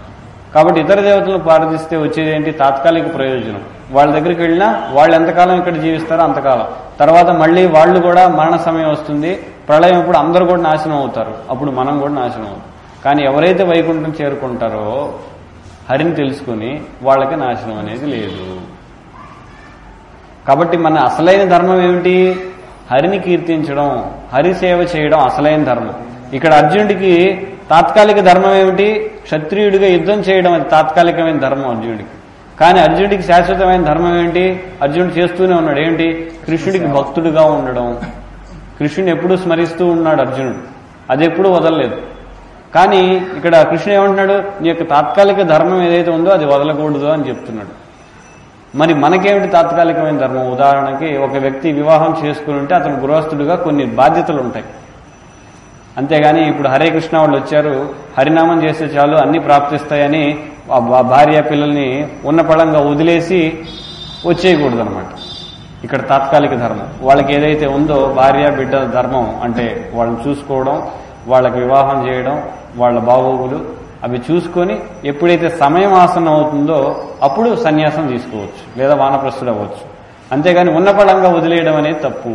కాబట్టి ఇతర దేవతలను ప్రార్థిస్తే వచ్చేది ఏంటి తాత్కాలిక ప్రయోజనం వాళ్ళ దగ్గరికి వెళ్ళినా వాళ్ళు ఎంతకాలం ఇక్కడ జీవిస్తారో అంతకాలం తర్వాత మళ్ళీ వాళ్ళు కూడా మరణ సమయం వస్తుంది ప్రళయం ఇప్పుడు అందరూ కూడా నాశనం అవుతారు అప్పుడు మనం కూడా నాశనం అవుతాం కానీ ఎవరైతే వైకుంఠం చేరుకుంటారో హరిని తెలుసుకుని వాళ్ళకి నాశనం అనేది లేదు కాబట్టి మన అసలైన ధర్మం ఏమిటి హరిని కీర్తించడం హరి సేవ చేయడం అసలైన ధర్మం ఇక్కడ అర్జునుడికి తాత్కాలిక ధర్మం ఏమిటి క్షత్రియుడిగా యుద్ధం చేయడం అది తాత్కాలికమైన ధర్మం అర్జునుడికి కానీ అర్జునుడికి శాశ్వతమైన ధర్మం ఏంటి అర్జునుడు చేస్తూనే ఉన్నాడు ఏంటి కృష్ణుడికి భక్తుడిగా ఉండడం కృష్ణుని ఎప్పుడూ స్మరిస్తూ ఉన్నాడు అర్జునుడు అది ఎప్పుడూ వదలలేదు కానీ ఇక్కడ కృష్ణుడు ఏమంటున్నాడు నీ యొక్క తాత్కాలిక ధర్మం ఏదైతే ఉందో అది వదలకూడదు అని చెప్తున్నాడు మరి మనకేమిటి తాత్కాలికమైన ధర్మం ఉదాహరణకి ఒక వ్యక్తి వివాహం చేసుకుని ఉంటే అతను గృహస్థుడిగా కొన్ని బాధ్యతలు ఉంటాయి అంతేగాని ఇప్పుడు హరే కృష్ణ వాళ్ళు వచ్చారు హరినామం చేస్తే చాలు అన్ని ప్రాప్తిస్తాయని ఆ భా- భార్య పిల్లల్ని ఉన్న పళంగా వదిలేసి వచ్చేయకూడదు అనమాట ఇక్కడ తాత్కాలిక ధర్మం వాళ్ళకి ఏదైతే ఉందో భార్య బిడ్డ ధర్మం అంటే వాళ్ళని చూసుకోవడం వాళ్ళకి వివాహం చేయడం వాళ్ళ బాగోగులు అవి చూసుకొని ఎప్పుడైతే సమయం ఆసనం అవుతుందో అప్పుడు సన్యాసం తీసుకోవచ్చు లేదా వానప్రస్తుడు అవ్వచ్చు అంతేగాని ఉన్న పళంగా వదిలేయడం అనేది తప్పు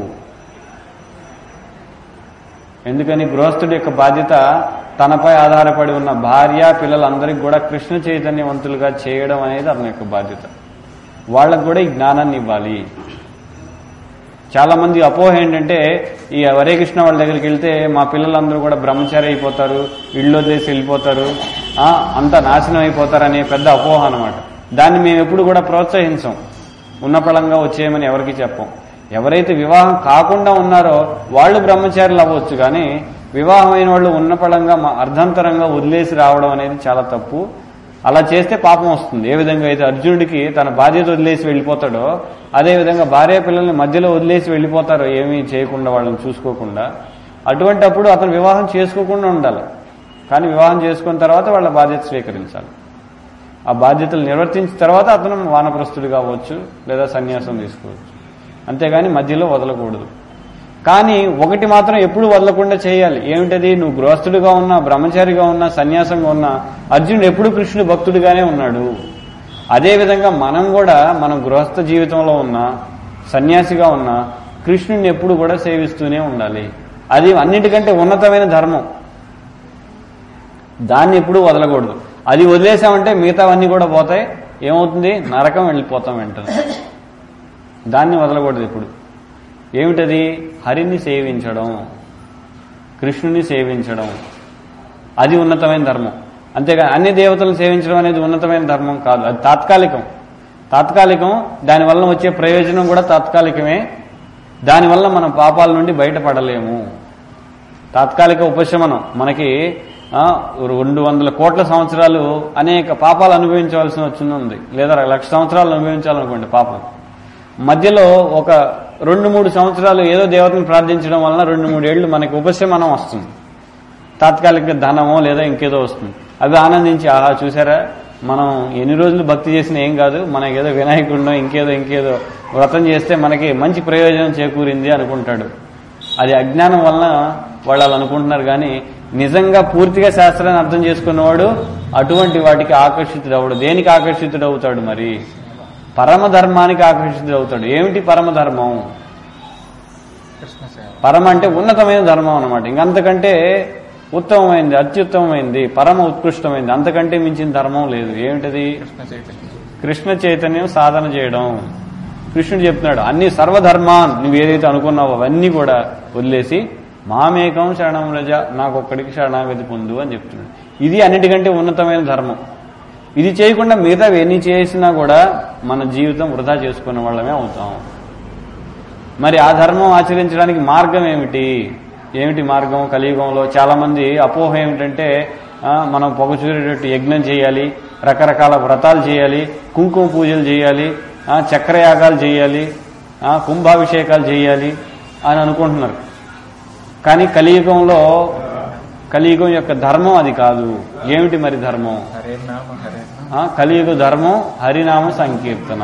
ఎందుకని గృహస్థుడి యొక్క బాధ్యత తనపై ఆధారపడి ఉన్న భార్య పిల్లలందరికీ కూడా కృష్ణ చైతన్యవంతులుగా చేయడం అనేది అతని యొక్క బాధ్యత వాళ్ళకు కూడా ఈ జ్ఞానాన్ని ఇవ్వాలి చాలా మంది అపోహ ఏంటంటే ఈ హరే కృష్ణ వాళ్ళ దగ్గరికి వెళ్తే మా పిల్లలందరూ కూడా బ్రహ్మచారి అయిపోతారు ఇళ్ళు వదిలేసి వెళ్ళిపోతారు ఆ, అంతా నాశనం అయిపోతారు అనే పెద్ద అపోహ అనమాట దాన్ని మేము ఎప్పుడు కూడా ప్రోత్సహించం ఉన్నపళంగా వచ్చేయమని ఎవరికి చెప్పం ఎవరైతే వివాహం కాకుండా ఉన్నారో వాళ్ళు బ్రహ్మచారులు అవ్వచ్చు కానీ వివాహమైన వాళ్ళు ఉన్నపళంగా మా- అర్ధంతరంగా వదిలేసి రావడం అనేది చాలా తప్పు అలా చేస్తే పాపం వస్తుంది ఏ విధంగా అయితే అర్జునుడికి తన బాధ్యత వదిలేసి వెళ్ళిపోతాడో అదే విధంగా భార్య పిల్లల్ని మధ్యలో వదిలేసి వెళ్ళిపోతారో ఏమీ చేయకుండా వాళ్ళని చూసుకోకుండా అటువంటి అప్పుడు అతను వివాహం చేసుకోకుండా ఉండాలి కానీ వివాహం చేసుకున్న తర్వాత వాళ్ళ బాధ్యత స్వీకరించాలి ఆ బాధ్యతలు నిర్వర్తించిన తర్వాత అతను వానప్రస్తుడు కావచ్చు లేదా సన్యాసం తీసుకోవచ్చు అంతేగాని మధ్యలో వదలకూడదు కానీ ఒకటి మాత్రం ఎప్పుడు వదలకుండా చేయాలి ఏమిటది నువ్వు గృహస్థుడిగా ఉన్నా బ్రహ్మచారిగా ఉన్నా సన్యాసంగా ఉన్నా అర్జునుడు ఎప్పుడు కృష్ణుడు భక్తుడిగానే ఉన్నాడు అదేవిధంగా మనం కూడా మనం గృహస్థ జీవితంలో ఉన్నా సన్యాసిగా ఉన్నా కృష్ణుడిని ఎప్పుడు కూడా సేవిస్తూనే ఉండాలి అది అన్నిటికంటే ఉన్నతమైన ధర్మం దాన్ని ఎప్పుడూ వదలకూడదు అది వదిలేసామంటే మిగతావన్నీ కూడా పోతాయి ఏమవుతుంది నరకం వెళ్ళిపోతాం వెంటనే దాన్ని వదలకూడదు ఇప్పుడు ఏమిటది హరిని సేవించడం కృష్ణుని సేవించడం అది ఉన్నతమైన ధర్మం అంతేగా అన్ని దేవతలను సేవించడం అనేది ఉన్నతమైన ధర్మం కాదు అది తాత్కాలికం తాత్కాలికం దానివల్ల వచ్చే ప్రయోజనం కూడా తాత్కాలికమే దానివల్ల మనం పాపాల నుండి బయటపడలేము తాత్కాలిక ఉపశమనం మనకి ఆ, రెండు వందల కోట్ల సంవత్సరాలు అనేక పాపాలు అనుభవించవలసి వచ్చింది ఉంది లేదా లక్ష సంవత్సరాలు అనుభవించాలనుకోండి పాపం మధ్యలో ఒక రెండు మూడు సంవత్సరాలు ఏదో దేవతను ప్రార్థించడం వలన రెండు మూడు ఏళ్ళు మనకి ఉపశమనం వస్తుంది తాత్కాలిక ధనమో లేదా ఇంకేదో వస్తుంది అవి ఆనందించి ఆహా చూసారా మనం ఎన్ని రోజులు భక్తి చేసినా ఏం కాదు మనకి ఏదో వినాయకుడినో ఇంకేదో ఇంకేదో వ్రతం చేస్తే మనకి మంచి ప్రయోజనం చేకూరింది అనుకుంటాడు అది అజ్ఞానం వలన వాళ్ళు అలా అనుకుంటున్నారు కానీ నిజంగా పూర్తిగా శాస్త్రాన్ని అర్థం చేసుకున్నవాడు అటువంటి వాటికి ఆకర్షితుడు అవడు దేనికి ఆకర్షితుడు అవుతాడు మరి పరమధర్మానికి ఆకర్షితుడు అవుతాడు ఏమిటి పరమధర్మం కృష్ణ సేవ పరమ అంటే ఉన్నతమైన ధర్మం అనమాట ఇంకంతకంటే ఉత్తమమైంది అత్యుత్తమమైంది పరమ ఉత్కృష్టమైంది అంతకంటే మించిన ధర్మం లేదు ఏమిటది కృష్ణ చైతన్యం కృష్ణ చైతన్యం సాధన చేయడం కృష్ణుడు చెప్తున్నాడు అన్ని సర్వధర్మాన్ నువ్వు ఏదైతే అనుకున్నావో అవన్నీ కూడా వదిలేసి మామేకం శరణం రజ నాకొక్కడికి శరణాగతి పొందు అని చెప్తున్నాడు ఇది అన్నిటికంటే ఉన్నతమైన ధర్మం ఇది చేయకుండా మిగతా ఎన్ని చేసినా కూడా మన జీవితం వృధా చేసుకున్న వాళ్ళమే అవుతాం మరి ఆ ధర్మం ఆచరించడానికి మార్గం ఏమిటి ఏమిటి మార్గం కలియుగంలో చాలా మంది అపోహ ఏమిటంటే ఆ, మనం పొగచూరేటట్టు యజ్ఞం చేయాలి రకరకాల వ్రతాలు చేయాలి కుంకుమ పూజలు చేయాలి ఆ, చక్రయాగాలు చేయాలి ఆ, కుంభాభిషేకాలు చేయాలి అని అనుకుంటున్నారు కానీ కలియుగంలో కలియుగం యొక్క ధర్మం అది కాదు ఏమిటి మరి ధర్మం హరే నామ హరే నామ ఆ, కలియుగ ధర్మం హరినామ సంకీర్తన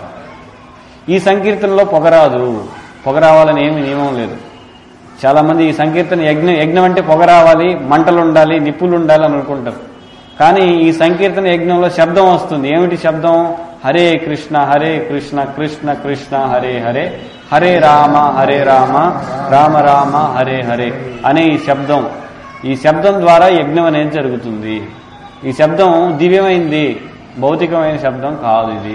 ఈ సంకీర్తనలో పొగరాదు పొగ రావాలని ఏమి నియమం లేదు చాలా మంది ఈ సంకీర్తన యజ్ఞం యజ్ఞం అంటే పొగ రావాలి మంటలు ఉండాలి నిప్పులు ఉండాలి అని అనుకుంటారు కానీ ఈ సంకీర్తన యజ్ఞంలో శబ్దం వస్తుంది ఏమిటి శబ్దం హరే కృష్ణ హరే కృష్ణ కృష్ణ కృష్ణ హరే హరే హరే రామ హరే రామ రామ రామ హరే హరే అనే ఈ శబ్దం ఈ శబ్దం ద్వారా యజ్ఞం అనేది జరుగుతుంది ఈ శబ్దం దివ్యమైంది భౌతికమైన శబ్దం కాదు ఇది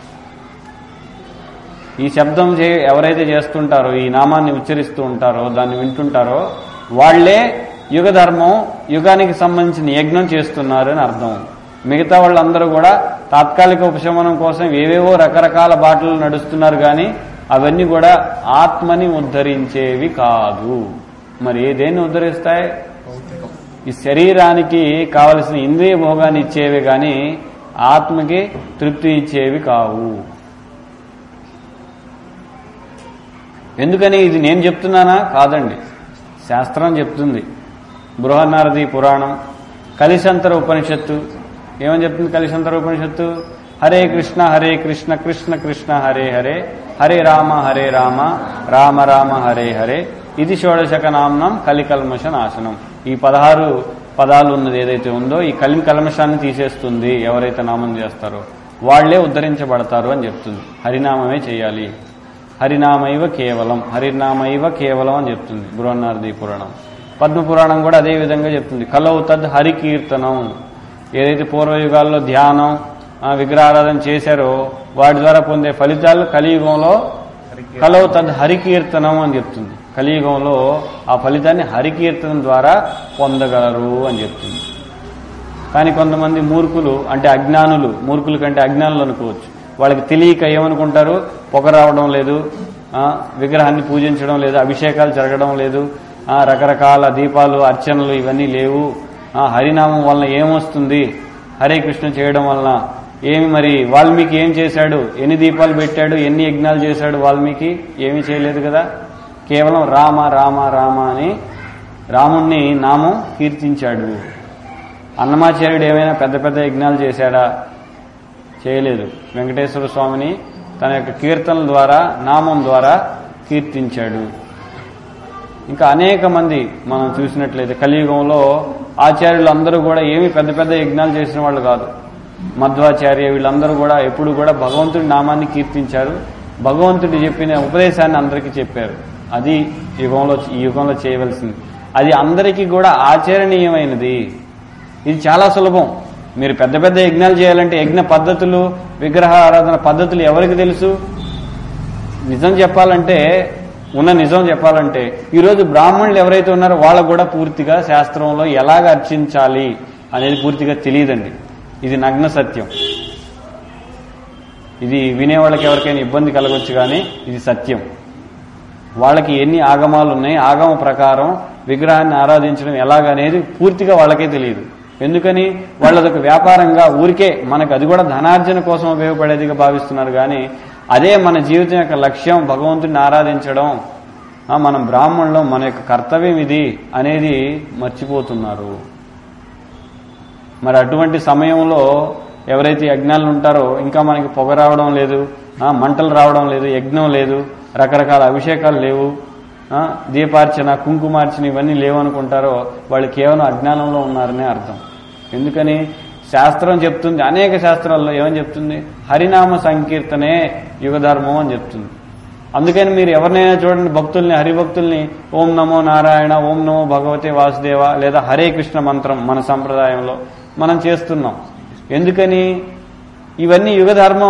ఈ శబ్దం చే ఎవరైతే చేస్తుంటారో ఈ నామాన్ని ఉచ్చరిస్తూ ఉంటారో దాన్ని వింటుంటారో వాళ్లే యుగ ధర్మం యుగానికి సంబంధించిన యజ్ఞం చేస్తున్నారు అని అర్థం మిగతా వాళ్ళందరూ కూడా తాత్కాలిక ఉపశమనం కోసం ఏవేవో రకరకాల బాటలు నడుస్తున్నారు కానీ అవన్నీ కూడా ఆత్మని ఉద్ధరించేవి కాదు మరి ఏ దేన్ని ఉద్ధరిస్తాయి భౌతికం ఈ శరీరానికి కావలసిన ఇంద్రియ భోగాన్ని ఇచ్చేవి కానీ ఆత్మకి తృప్తి ఇచ్చేవి కావు ఎందుకని ఇది నేను చెప్తున్నానా కాదండి శాస్త్రం చెప్తుంది బృహన్నారది పురాణం కలిశంతర ఉపనిషత్తు ఏమని చెప్తుంది కలిశంతర ఉపనిషత్తు హరే కృష్ణ హరే కృష్ణ కృష్ణ కృష్ణ హరే హరే హరే రామ హరే రామ రామ రామ హరే హరే ఇది షోడశక నామ్నం కలికల్మష నాశనం ఈ పదహారు పదాలు ఉన్నది ఏదైతే ఉందో ఈ కలి కల్మషాన్ని తీసేస్తుంది ఎవరైతే నామం చేస్తారో వాళ్లే ఉద్ధరించబడతారు అని చెప్తుంది హరినామమే చేయాలి హరినామైవ కేవలం హరినామైవ కేవలం అని చెప్తుంది బృహన్నారది పురాణం పద్మ పురాణం కూడా అదే విధంగా చెప్తుంది కలౌ తద్ హరికీర్తనం ఏదైతే పూర్వయుగాల్లో ధ్యానం ఆ, విగ్రహారాధన చేశారో వాటి ద్వారా పొందే ఫలితాలు కలియుగంలో కలౌ తద్ హరికీర్తనం అని చెప్తుంది కలియుగంలో ఆ ఫలితాన్ని హరికీర్తనం ద్వారా పొందగలరు అని చెప్తుంది కానీ కొంతమంది మూర్ఖులు అంటే అజ్ఞానులు మూర్ఖుల కంటే అజ్ఞానులు అనుకోవచ్చు వాళ్ళకి తెలియక ఏమనుకుంటారు పొగ రావడం లేదు ఆ, విగ్రహాన్ని పూజించడం లేదు అభిషేకాలు జరగడం లేదు ఆ, రకరకాల దీపాలు అర్చనలు ఇవన్నీ లేవు ఆ, హరినామం వలన ఏమొస్తుంది హరే కృష్ణ చేయడం వలన ఏమి మరి వాల్మీకి ఏం చేశాడు ఎన్ని దీపాలు పెట్టాడు ఎన్ని యజ్ఞాలు చేశాడు వాల్మీకి ఏమీ చేయలేదు కదా కేవలం రామ రామ రామ అని రాముణ్ణి నామం కీర్తించాడు అన్నమాచార్యుడు ఏమైనా పెద్ద పెద్ద యజ్ఞాలు చేశాడా చేయలేదు వెంకటేశ్వర స్వామిని తన యొక్క కీర్తనల ద్వారా నామం ద్వారా కీర్తించాడు ఇంకా అనేక మంది మనం చూసినట్లయితే కలియుగంలో ఆచార్యులు అందరూ కూడా ఏమి పెద్ద పెద్ద యజ్ఞాలు చేసిన వాళ్ళు కాదు మధ్వాచార్య వీళ్ళందరూ కూడా ఎప్పుడు కూడా భగవంతుడి నామాన్ని కీర్తించారు భగవంతుడు చెప్పిన ఉపదేశాన్ని అందరికీ చెప్పారు అది యుగంలో ఈ యుగంలో చేయవలసింది అది అందరికీ కూడా ఆచరణీయమైనది ఇది చాలా సులభం మీరు పెద్ద పెద్ద యజ్ఞాలు చేయాలంటే యజ్ఞ పద్ధతులు విగ్రహ ఆరాధన పద్ధతులు ఎవరికి తెలుసు నిజం చెప్పాలంటే ఉన్న నిజం చెప్పాలంటే ఈరోజు బ్రాహ్మణులు ఎవరైతే ఉన్నారో వాళ్ళకు కూడా పూర్తిగా శాస్త్రంలో ఎలాగ అర్చించాలి అనేది పూర్తిగా తెలియదండి ఇది నగ్న సత్యం ఇది వినేవాళ్ళకి ఎవరికైనా ఇబ్బంది కలగొచ్చు కానీ ఇది సత్యం వాళ్ళకి ఎన్ని ఆగమాలు ఉన్నాయి ఆగమ ప్రకారం విగ్రహాన్ని ఆరాధించడం ఎలాగనేది పూర్తిగా వాళ్ళకే తెలియదు ఎందుకని వాళ్ళదొక వ్యాపారంగా ఊరికే మనకు అది కూడా ధనార్జన కోసం ఉపయోగపడేదిగా భావిస్తున్నారు కానీ అదే మన జీవితం యొక్క లక్ష్యం భగవంతుడిని ఆరాధించడం ఆ, మనం బ్రాహ్మణులం మన యొక్క కర్తవ్యం ఇది అనేది మర్చిపోతున్నారు మరి అటువంటి సమయంలో ఎవరైతే యజ్ఞాలు ఉంటారో ఇంకా మనకి పొగ రావడం లేదు ఆ, మంటలు రావడం లేదు యజ్ఞం లేదు రకరకాల అభిషేకాలు లేవు ఆ, దీపార్చన కుంకుమార్చన ఇవన్నీ లేవు అనుకుంటారో వాళ్ళు కేవలం అజ్ఞానంలో ఉన్నారనే అర్థం ఎందుకని శాస్త్రం చెప్తుంది అనేక శాస్త్రాల్లో ఏమని చెప్తుంది హరినామ సంకీర్తనే యుగధర్మం అని చెప్తుంది అందుకని మీరు ఎవరినైనా చూడండి భక్తుల్ని హరిభక్తుల్ని ఓం నమో నారాయణ ఓం నమో భగవతే వాసుదేవ లేదా హరే కృష్ణ మంత్రం మన సంప్రదాయంలో మనం చేస్తున్నాం ఎందుకని ఇవన్నీ యుగధర్మం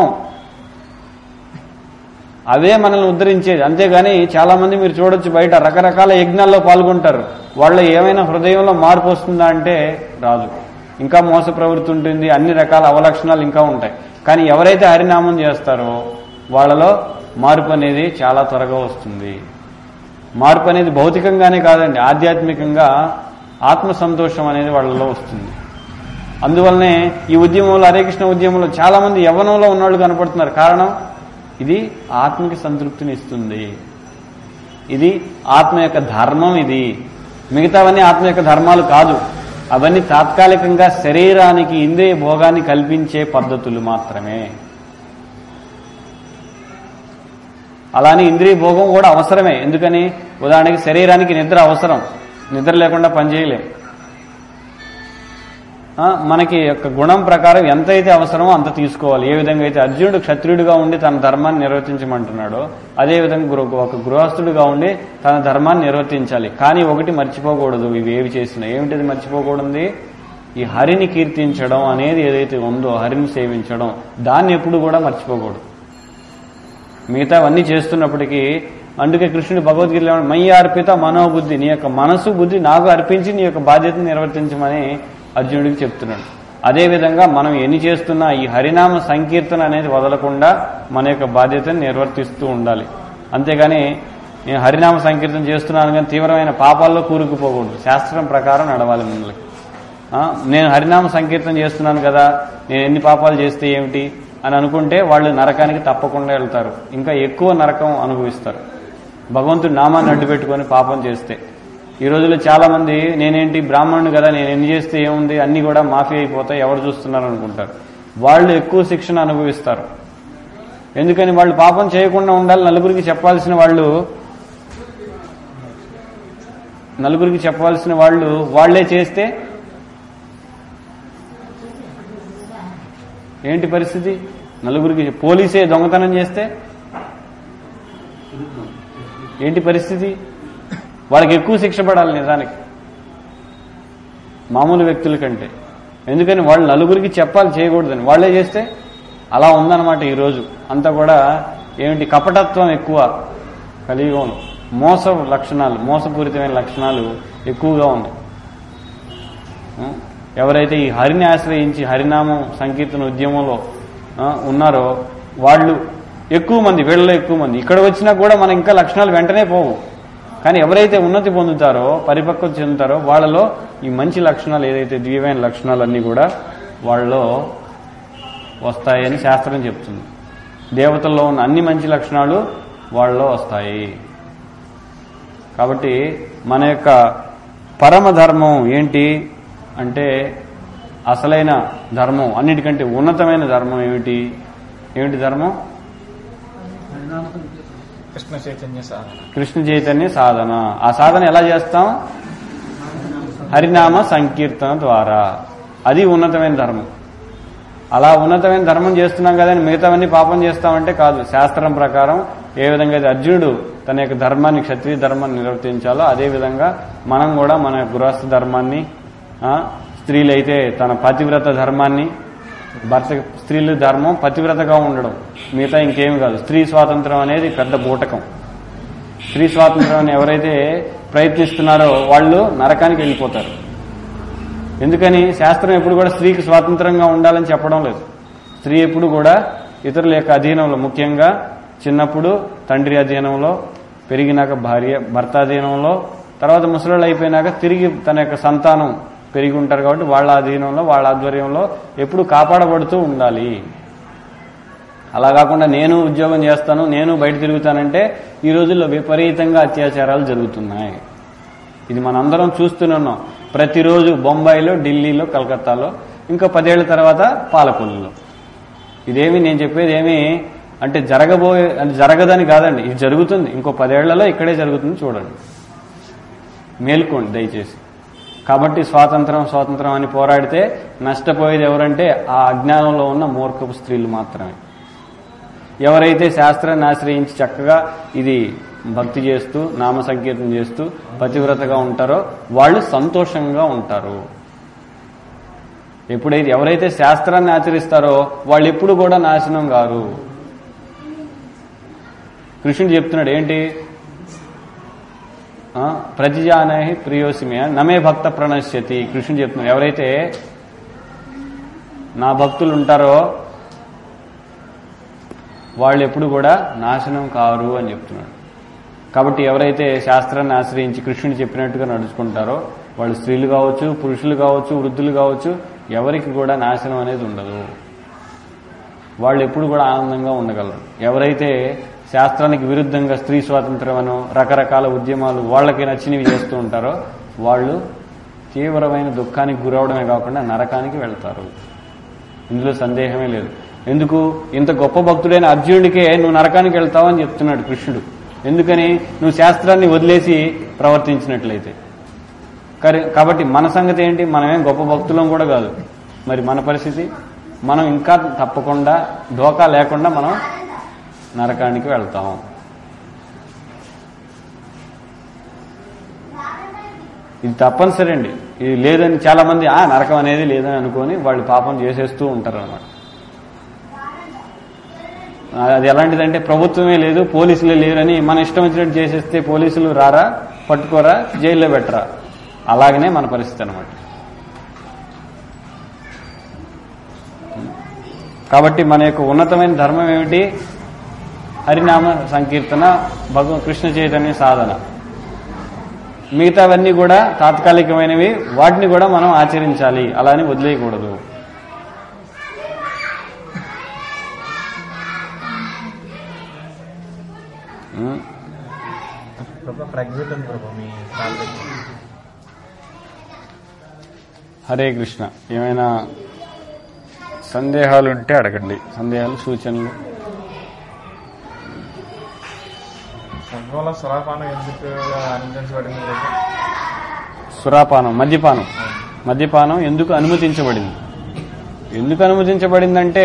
అవే మనల్ని ఉద్ధరించేది అంతేగాని చాలా మంది మీరు చూడొచ్చు బయట రకరకాల యజ్ఞాల్లో పాల్గొంటారు వాళ్ళ ఏమైనా హృదయంలో మార్పు వస్తుందా అంటే రాదు ఇంకా మోస ప్రవృత్తి ఉంటుంది అన్ని రకాల అవలక్షణాలు ఇంకా ఉంటాయి కానీ ఎవరైతే హరినామం చేస్తారో వాళ్ళలో మార్పు అనేది చాలా త్వరగా వస్తుంది మార్పు అనేది భౌతికంగానే కాదండి ఆధ్యాత్మికంగా ఆత్మ సంతోషం అనేది వాళ్ళలో వస్తుంది అందువల్లనే ఈ ఉద్యమంలో హరే కృష్ణ ఉద్యమంలో చాలా మంది యవ్వనంలో ఉన్నవాళ్ళు కనపడుతున్నారు కారణం ఇది ఆత్మకి సంతృప్తిని ఇస్తుంది ఇది ఆత్మ యొక్క ధర్మం ఇది మిగతావన్నీ ఆత్మ యొక్క ధర్మాలు కాదు అవన్నీ తాత్కాలికంగా శరీరానికి ఇంద్రియ భోగాన్ని కల్పించే పద్ధతులు మాత్రమే అలానే ఇంద్రియ భోగం కూడా అవసరమే ఎందుకని ఉదాహరణకి శరీరానికి నిద్ర అవసరం నిద్ర లేకుండా పనిచేయలేం ఆ, మనకి యొక్క గుణం ప్రకారం ఎంతైతే అవసరమో అంత తీసుకోవాలి ఏ విధంగా అయితే అర్జునుడు క్షత్రియుడిగా ఉండి తన ధర్మాన్ని నిర్వర్తించమంటున్నాడో అదే విధంగా గృహ ఒక గృహస్థుడిగా ఉండి తన ధర్మాన్ని నిర్వర్తించాలి కానీ ఒకటి మర్చిపోకూడదు ఇవి ఏవి చేసినా ఏమిటిది మర్చిపోకూడదు ఈ హరిని కీర్తించడం అనేది ఏదైతే ఉందో హరిని సేవించడం దాన్ని ఎప్పుడు కూడా మర్చిపోకూడదు మిగతా అవన్నీ చేస్తున్నప్పటికీ అందుకే కృష్ణుడు భగవద్గీతలో ఏమన్నాడు, మయ్యి అర్పిత మనోబుద్ధి నీ యొక్క మనసు బుద్ధి నాకు అర్పించి నీ యొక్క బాధ్యతను నిర్వర్తించమని అర్జునుడికి చెప్తున్నాడు అదేవిధంగా మనం ఎన్ని చేస్తున్నా ఈ హరినామ సంకీర్తన అనేది వదలకుండా మన యొక్క బాధ్యతను నిర్వర్తిస్తూ ఉండాలి అంతేగాని నేను హరినామ సంకీర్తన చేస్తున్నాను కానీ తీవ్రమైన పాపాల్లో కూరుకుపోకూడదు శాస్త్రం ప్రకారం నడవాలి ముందులకి ఆ, నేను హరినామ సంకీర్తన చేస్తున్నాను కదా నేను ఎన్ని పాపాలు చేస్తే ఏమిటి అని అనుకుంటే వాళ్ళు నరకానికి తప్పకుండా వెళ్తారు ఇంకా ఎక్కువ నరకం అనుభవిస్తారు భగవంతుడి నామాన్ని అడ్డు పెట్టుకొని పాపం చేస్తే ఈ రోజుల్లో చాలా మంది నేనేంటి బ్రాహ్మణుడు కదా నేను ఎన్ని చేస్తే ఏముంది అన్ని కూడా మాఫీ అయిపోతాయి ఎవరు చూస్తున్నారు అనుకుంటారు వాళ్ళు ఎక్కువ శిక్షణ అనుభవిస్తారు ఎందుకని వాళ్ళు పాపం చేయకుండా ఉండాలి నలుగురికి చెప్పాల్సిన వాళ్ళు నలుగురికి చెప్పాల్సిన వాళ్ళు వాళ్లే చేస్తే ఏంటి పరిస్థితి నలుగురికి పోలీసే దొంగతనం చేస్తే ఏంటి పరిస్థితి వాళ్ళకి ఎక్కువ శిక్ష పడాలి నిజానికి మామూలు వ్యక్తుల కంటే ఎందుకని వాళ్ళు నలుగురికి చెప్పాలి చేయకూడదని వాళ్ళే చేస్తే అలా ఉందన్నమాట ఈరోజు అంతా కూడా ఏమిటి కపటత్వం ఎక్కువ కలియుగంలో మోస లక్షణాలు మోసపూరితమైన లక్షణాలు ఎక్కువగా ఉన్నాయి ఉం? ఎవరైతే ఈ హరిని ఆశ్రయించి హరినామం సంకీర్తన ఉద్యమంలో ఆ, ఉన్నారో వాళ్ళు ఎక్కువ మంది వీళ్ళలో ఎక్కువ మంది ఇక్కడ వచ్చినా కూడా మన ఇంకా లక్షణాలు వెంటనే పోవు కానీ ఎవరైతే ఉన్నతి పొందుతారో పరిపక్వత చెందుతారో వాళ్ళలో ఈ మంచి లక్షణాలు ఏదైతే దివ్యమైన లక్షణాలన్నీ కూడా వాళ్ళలో వస్తాయని శాస్త్రం చెప్తుంది దేవతల్లో ఉన్న అన్ని మంచి లక్షణాలు వాళ్ళలో వస్తాయి కాబట్టి మన యొక్క పరమ ధర్మం ఏంటి అంటే అసలైన ధర్మం అన్నిటికంటే ఉన్నతమైన ధర్మం ఏమిటి ఏమిటి ధర్మం కృష్ణ చైతన్య సాధన కృష్ణ చైతన్య సాధన ఆ సాధన ఎలా చేస్తాం హరినామ సంకీర్తన ద్వారా అది ఉన్నతమైన ధర్మం అలా ఉన్నతమైన ధర్మం చేస్తున్నాం కదని మిగతావన్నీ పాపం చేస్తామంటే కాదు శాస్త్రం ప్రకారం ఏ విధంగా అయితే అర్జునుడు తన యొక్క ధర్మాన్ని క్షత్రియ ధర్మాన్ని నిర్వర్తించాలో అదే విధంగా మనం కూడా మన యొక్క గృహస్థ ధర్మాన్ని ఆ, స్త్రీలైతే తన పతివ్రత ధర్మాన్ని భర్త స్త్రీల ధర్మం పతివ్రతగా ఉండడం మిగతా ఇంకేమి కాదు స్త్రీ స్వాతంత్రం అనేది పెద్ద బూటకం స్త్రీ స్వాతంత్రం అని ఎవరైతే ప్రయత్నిస్తున్నారో వాళ్ళు నరకానికి వెళ్ళిపోతారు ఎందుకని శాస్త్రం ఎప్పుడు కూడా స్త్రీకి స్వాతంత్రంగా ఉండాలని చెప్పడం లేదు స్త్రీ ఎప్పుడు కూడా ఇతరుల యొక్క అధీనంలో ముఖ్యంగా చిన్నప్పుడు తండ్రి అధీనంలో పెరిగినాక భార్య భర్త అధీనంలో తర్వాత ముసలాళ్ళు అయిపోయినాక తిరిగి తన యొక్క సంతానం పెరిగి ఉంటారు కాబట్టి వాళ్ళ అధీనంలో వాళ్ళ ఆధ్వర్యంలో ఎప్పుడు కాపాడబడుతూ ఉండాలి అలా కాకుండా నేను ఉద్యోగం చేస్తాను నేను బయట తిరుగుతానంటే ఈ రోజుల్లో విపరీతంగా అత్యాచారాలు జరుగుతున్నాయి ఇది మనందరం చూస్తూనే ఉన్నాం ప్రతిరోజు బొంబాయిలో ఢిల్లీలో కలకత్తాలో ఇంకా పదేళ్ల తర్వాత పాలకొల్లులో ఇదేమి నేను చెప్పేది ఏమి అంటే జరగబోయే అంటే జరగదని కాదండి ఇది జరుగుతుంది ఇంకో పదేళ్లలో ఇక్కడే జరుగుతుంది చూడండి మేల్కోండి దయచేసి కాబట్టి స్వాతంత్రం స్వాతంత్రం అని పోరాడితే నష్టపోయేది ఎవరంటే ఆ అజ్ఞానంలో ఉన్న మూర్ఖపు స్త్రీలు మాత్రమే ఎవరైతే శాస్త్రాన్ని ఆశ్రయించి చక్కగా ఇది భక్తి చేస్తూ నామ సంకీర్తన చేస్తూ పతివ్రతగా ఉంటారో వాళ్ళు సంతోషంగా ఉంటారు ఎప్పుడైతే ఎవరైతే శాస్త్రాన్ని ఆచరిస్తారో వాళ్ళు ఎప్పుడు కూడా నాశనం గారు కృష్ణుడు చెప్తున్నాడు ఏంటి ఆ, ప్రతిజానహి ప్రియోసిమే నమే భక్త ప్రణశ్యతి కృష్ణుడు చెప్తున్నాడు ఎవరైతే నా భక్తులు ఉంటారో వాళ్ళు ఎప్పుడు కూడా నాశనం కారు అని చెప్తున్నాడు కాబట్టి ఎవరైతే శాస్త్రాన్ని ఆశ్రయించి కృష్ణుడు చెప్పినట్టుగా నడుచుకుంటారో వాళ్ళు స్త్రీలు కావచ్చు పురుషులు కావచ్చు వృద్ధులు కావచ్చు ఎవరికి కూడా నాశనం అనేది ఉండదు వాళ్ళు ఎప్పుడు కూడా ఆనందంగా ఉండగలరు ఎవరైతే శాస్త్రానికి విరుద్ధంగా స్త్రీ స్వాతంత్రం అనో రకరకాల ఉద్యమాలు వాళ్ళకి నచ్చినవి చేస్తూ ఉంటారో వాళ్ళు తీవ్రమైన దుఃఖానికి గురవడమే కాకుండా నరకానికి వెళ్తారు ఇందులో సందేహమే లేదు ఎందుకు ఇంత గొప్ప భక్తుడైన అర్జునుడికే నువ్వు నరకానికి వెళ్తావు అని చెప్తున్నాడు కృష్ణుడు ఎందుకని నువ్వు శాస్త్రాన్ని వదిలేసి ప్రవర్తించినట్లయితే కరి- కాబట్టి మన సంగతి ఏంటి మనమేం గొప్ప భక్తులం కూడా కాదు మరి మన పరిస్థితి మనం ఇంకా తప్పకుండా ధోకా లేకుండా మనం నరకానికి వెళ్తాం ఇది తప్పనిసరి అండి ఇది లేదని చాలా మంది ఆ నరకం అనేది లేదని అనుకొని వాళ్ళు పాపం చేసేస్తూ ఉంటారు అనమాట అది ఎలాంటిదంటే ప్రభుత్వమే లేదు పోలీసులే లేరని మన ఇష్టం వచ్చినట్టు చేసేస్తే పోలీసులు రారా పట్టుకోరా జైల్లో పెట్టరా అలాగనే మన పరిస్థితి అనమాట కాబట్టి మన యొక్క ఉన్నతమైన ధర్మం ఏమిటి హరినామ సంకీర్తన భగవ కృష్ణ చైతన్య సాధన మిగతావన్నీ కూడా తాత్కాలికమైనవి వాటిని కూడా మనం ఆచరించాలి అలా అని వదిలేయకూడదు ఉం? ప్రభు అక్కడ ఎగ్జిట్ ఉంది ప్రభు మీ కాల్ దగ్గర హరే కృష్ణ ఏమైనా సందేహాలు ఉంటే అడగండి సందేహాలు సూచనలు సంఘంలో సురాపానం ఎందుకు అనుమతించబడింది ప్రభు సురాపానం మద్యపానం మద్యపానం ఎందుకు అనుమతించబడింది ఎందుకు అనుమతించబడిందంటే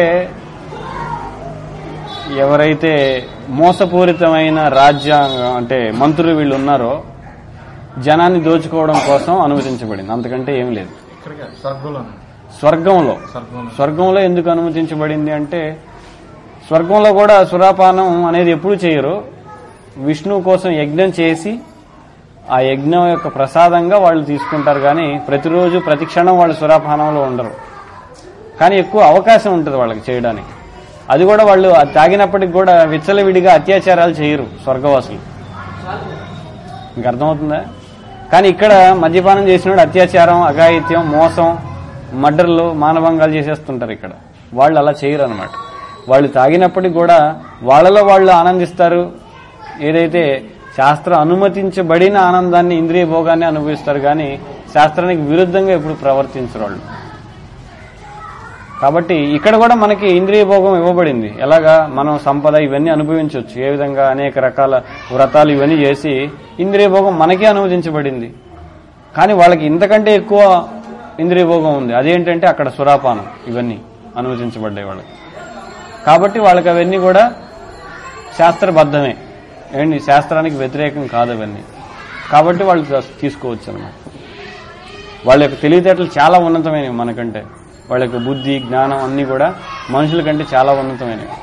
ఎవరైతే మోసపూరితమైన రాజ్యాంగం అంటే మంత్రులు వీళ్ళు ఉన్నారో జనాన్ని దోచుకోవడం కోసం అనుమతించబడింది అంతకంటే ఏం లేదు ఇక్కడికి స్వర్గంలో ఉంది. స్వర్గంలో స్వర్గంలో స్వర్గంలో ఎందుకు అనుమతించబడింది అంటే స్వర్గంలో కూడా సురాపానం అనేది ఎప్పుడు చేయరు విష్ణువు కోసం యజ్ఞం చేసి ఆ యజ్ఞం యొక్క ప్రసాదంగా వాళ్ళు తీసుకుంటారు కానీ ప్రతిరోజు ప్రతి క్షణం వాళ్ళు సురాపానంలో ఉండరు కానీ ఎక్కువ అవకాశం ఉంటుంది వాళ్ళకి చేయడానికి అది కూడా వాళ్ళు అది తాగినప్పటికి కూడా విచ్చలవిడిగా అత్యాచారాలు చేయరు స్వర్గవాసులు మీకు అర్థమవుతుందా కానీ ఇక్కడ మద్యపానం చేసినోడు అత్యాచారం అఘాయిత్యం మోసం మర్డర్లు మానభంగాలు చేసేస్తుంటారు ఇక్కడ వాళ్ళు అలా చేయరు అనమాట వాళ్ళు తాగినప్పటికి కూడా వాళ్ళలో వాళ్ళు ఆనందిస్తారు ఏదైతే శాస్త్ర అనుమతించబడిన ఆనందాన్ని ఇంద్రియ భోగాన్ని అనుభవిస్తారు కానీ శాస్త్రానికి విరుద్ధంగా ఎప్పుడు ప్రవర్తించరు వాళ్ళు కాబట్టి ఇక్కడ కూడా మనకి ఇంద్రియ భోగం ఇవ్వబడింది ఎలాగా మనం సంపద ఇవన్నీ అనుభవించవచ్చు ఏ విధంగా అనేక రకాల వ్రతాలు ఇవన్నీ చేసి ఇంద్రియ భోగం మనకే అనుమతించబడింది కానీ వాళ్ళకి ఇంతకంటే ఎక్కువ ఇంద్రియ భోగం ఉంది అదేంటంటే అక్కడ సురాపానం ఇవన్నీ అనుమతించబడ్డాయి వాళ్ళకి కాబట్టి వాళ్ళకి అవన్నీ కూడా శాస్త్రబద్ధమే ఏంటి శాస్త్రానికి వ్యతిరేకం కాదు అవన్నీ కాబట్టి వాళ్ళు తీసుకోవచ్చు అనమాట వాళ్ళ యొక్క తెలివితేటలు చాలా ఉన్నతమైనవి మనకంటే వాళ్ళ యొక్క బుద్ధి జ్ఞానం అన్నీ కూడా మనుషుల కంటే చాలా ఉన్నతమైనవి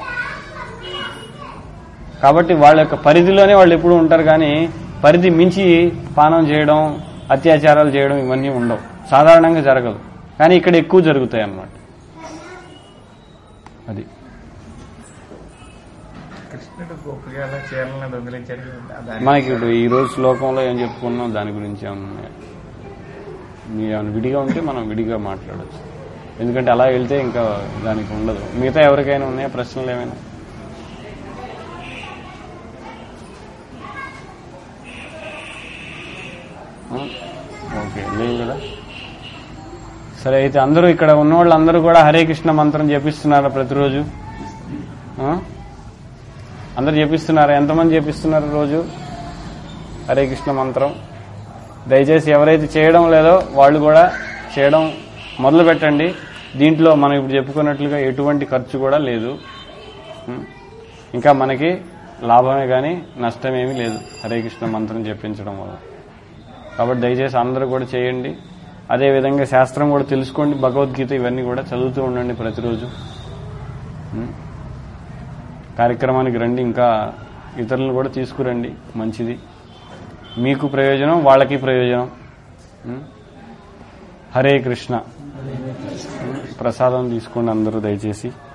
కాబట్టి వాళ్ళ యొక్క పరిధిలోనే వాళ్ళు ఎప్పుడూ ఉంటారు కానీ పరిధి మించి పానం చేయడం అత్యాచారాలు చేయడం ఇవన్నీ ఉండవు సాధారణంగా జరగదు కానీ ఇక్కడ ఎక్కువ జరుగుతాయి అన్నమాట అది కృష్ణుడు గొప్పగా ఎలా చేయాలని వదిలించాడు దాని మనకి ఇప్పుడు ఈ రోజు శ్లోకంలో ఏం చెప్పుకున్నాం దాని గురించి ఏమన్నా ఉన్నాయా? మీరు ఏమైనా విడిగా ఉంటే మనం విడిగా మాట్లాడచ్చు ఎందుకంటే అలా వెళ్తే ఇంకా దానికి ఉండదు మిగతా ఎవరికైనా ఉన్నాయా ప్రశ్నలు ఏమైనా ఆ? ఓకే లేవు కదా సరే అయితే అందరూ ఇక్కడ ఉన్న వాళ్ళందరూ కూడా హరే కృష్ణ మంత్రం జపిస్తున్నారా ప్రతిరోజు ఆ? అందరు చెప్పిస్తున్నారా ఎంతమంది చెప్పిస్తున్నారు రోజు హరే కృష్ణ మంత్రం దయచేసి ఎవరైతే చేయడం లేదో వాళ్ళు కూడా చేయడం మొదలు పెట్టండి దీంట్లో మనం ఇప్పుడు చెప్పుకున్నట్లుగా ఎటువంటి ఖర్చు కూడా లేదు ఉం? ఇంకా మనకి లాభమే కానీ నష్టమేమీ లేదు హరే కృష్ణ మంత్రం చెప్పించడం వల్ల కాబట్టి దయచేసి అందరూ కూడా చేయండి అదేవిధంగా శాస్త్రం కూడా తెలుసుకోండి భగవద్గీత ఇవన్నీ కూడా చదువుతూ ఉండండి ప్రతిరోజు ఉం? కార్యక్రమానికి రండి ఇంకా ఇతరులను కూడా తీసుకురండి మంచిది మీకు ప్రయోజనం వాళ్ళకి ప్రయోజనం ఉం? హరే కృష్ణ ఉం? ప్రసాదం తీసుకోండి అందరూ దయచేసి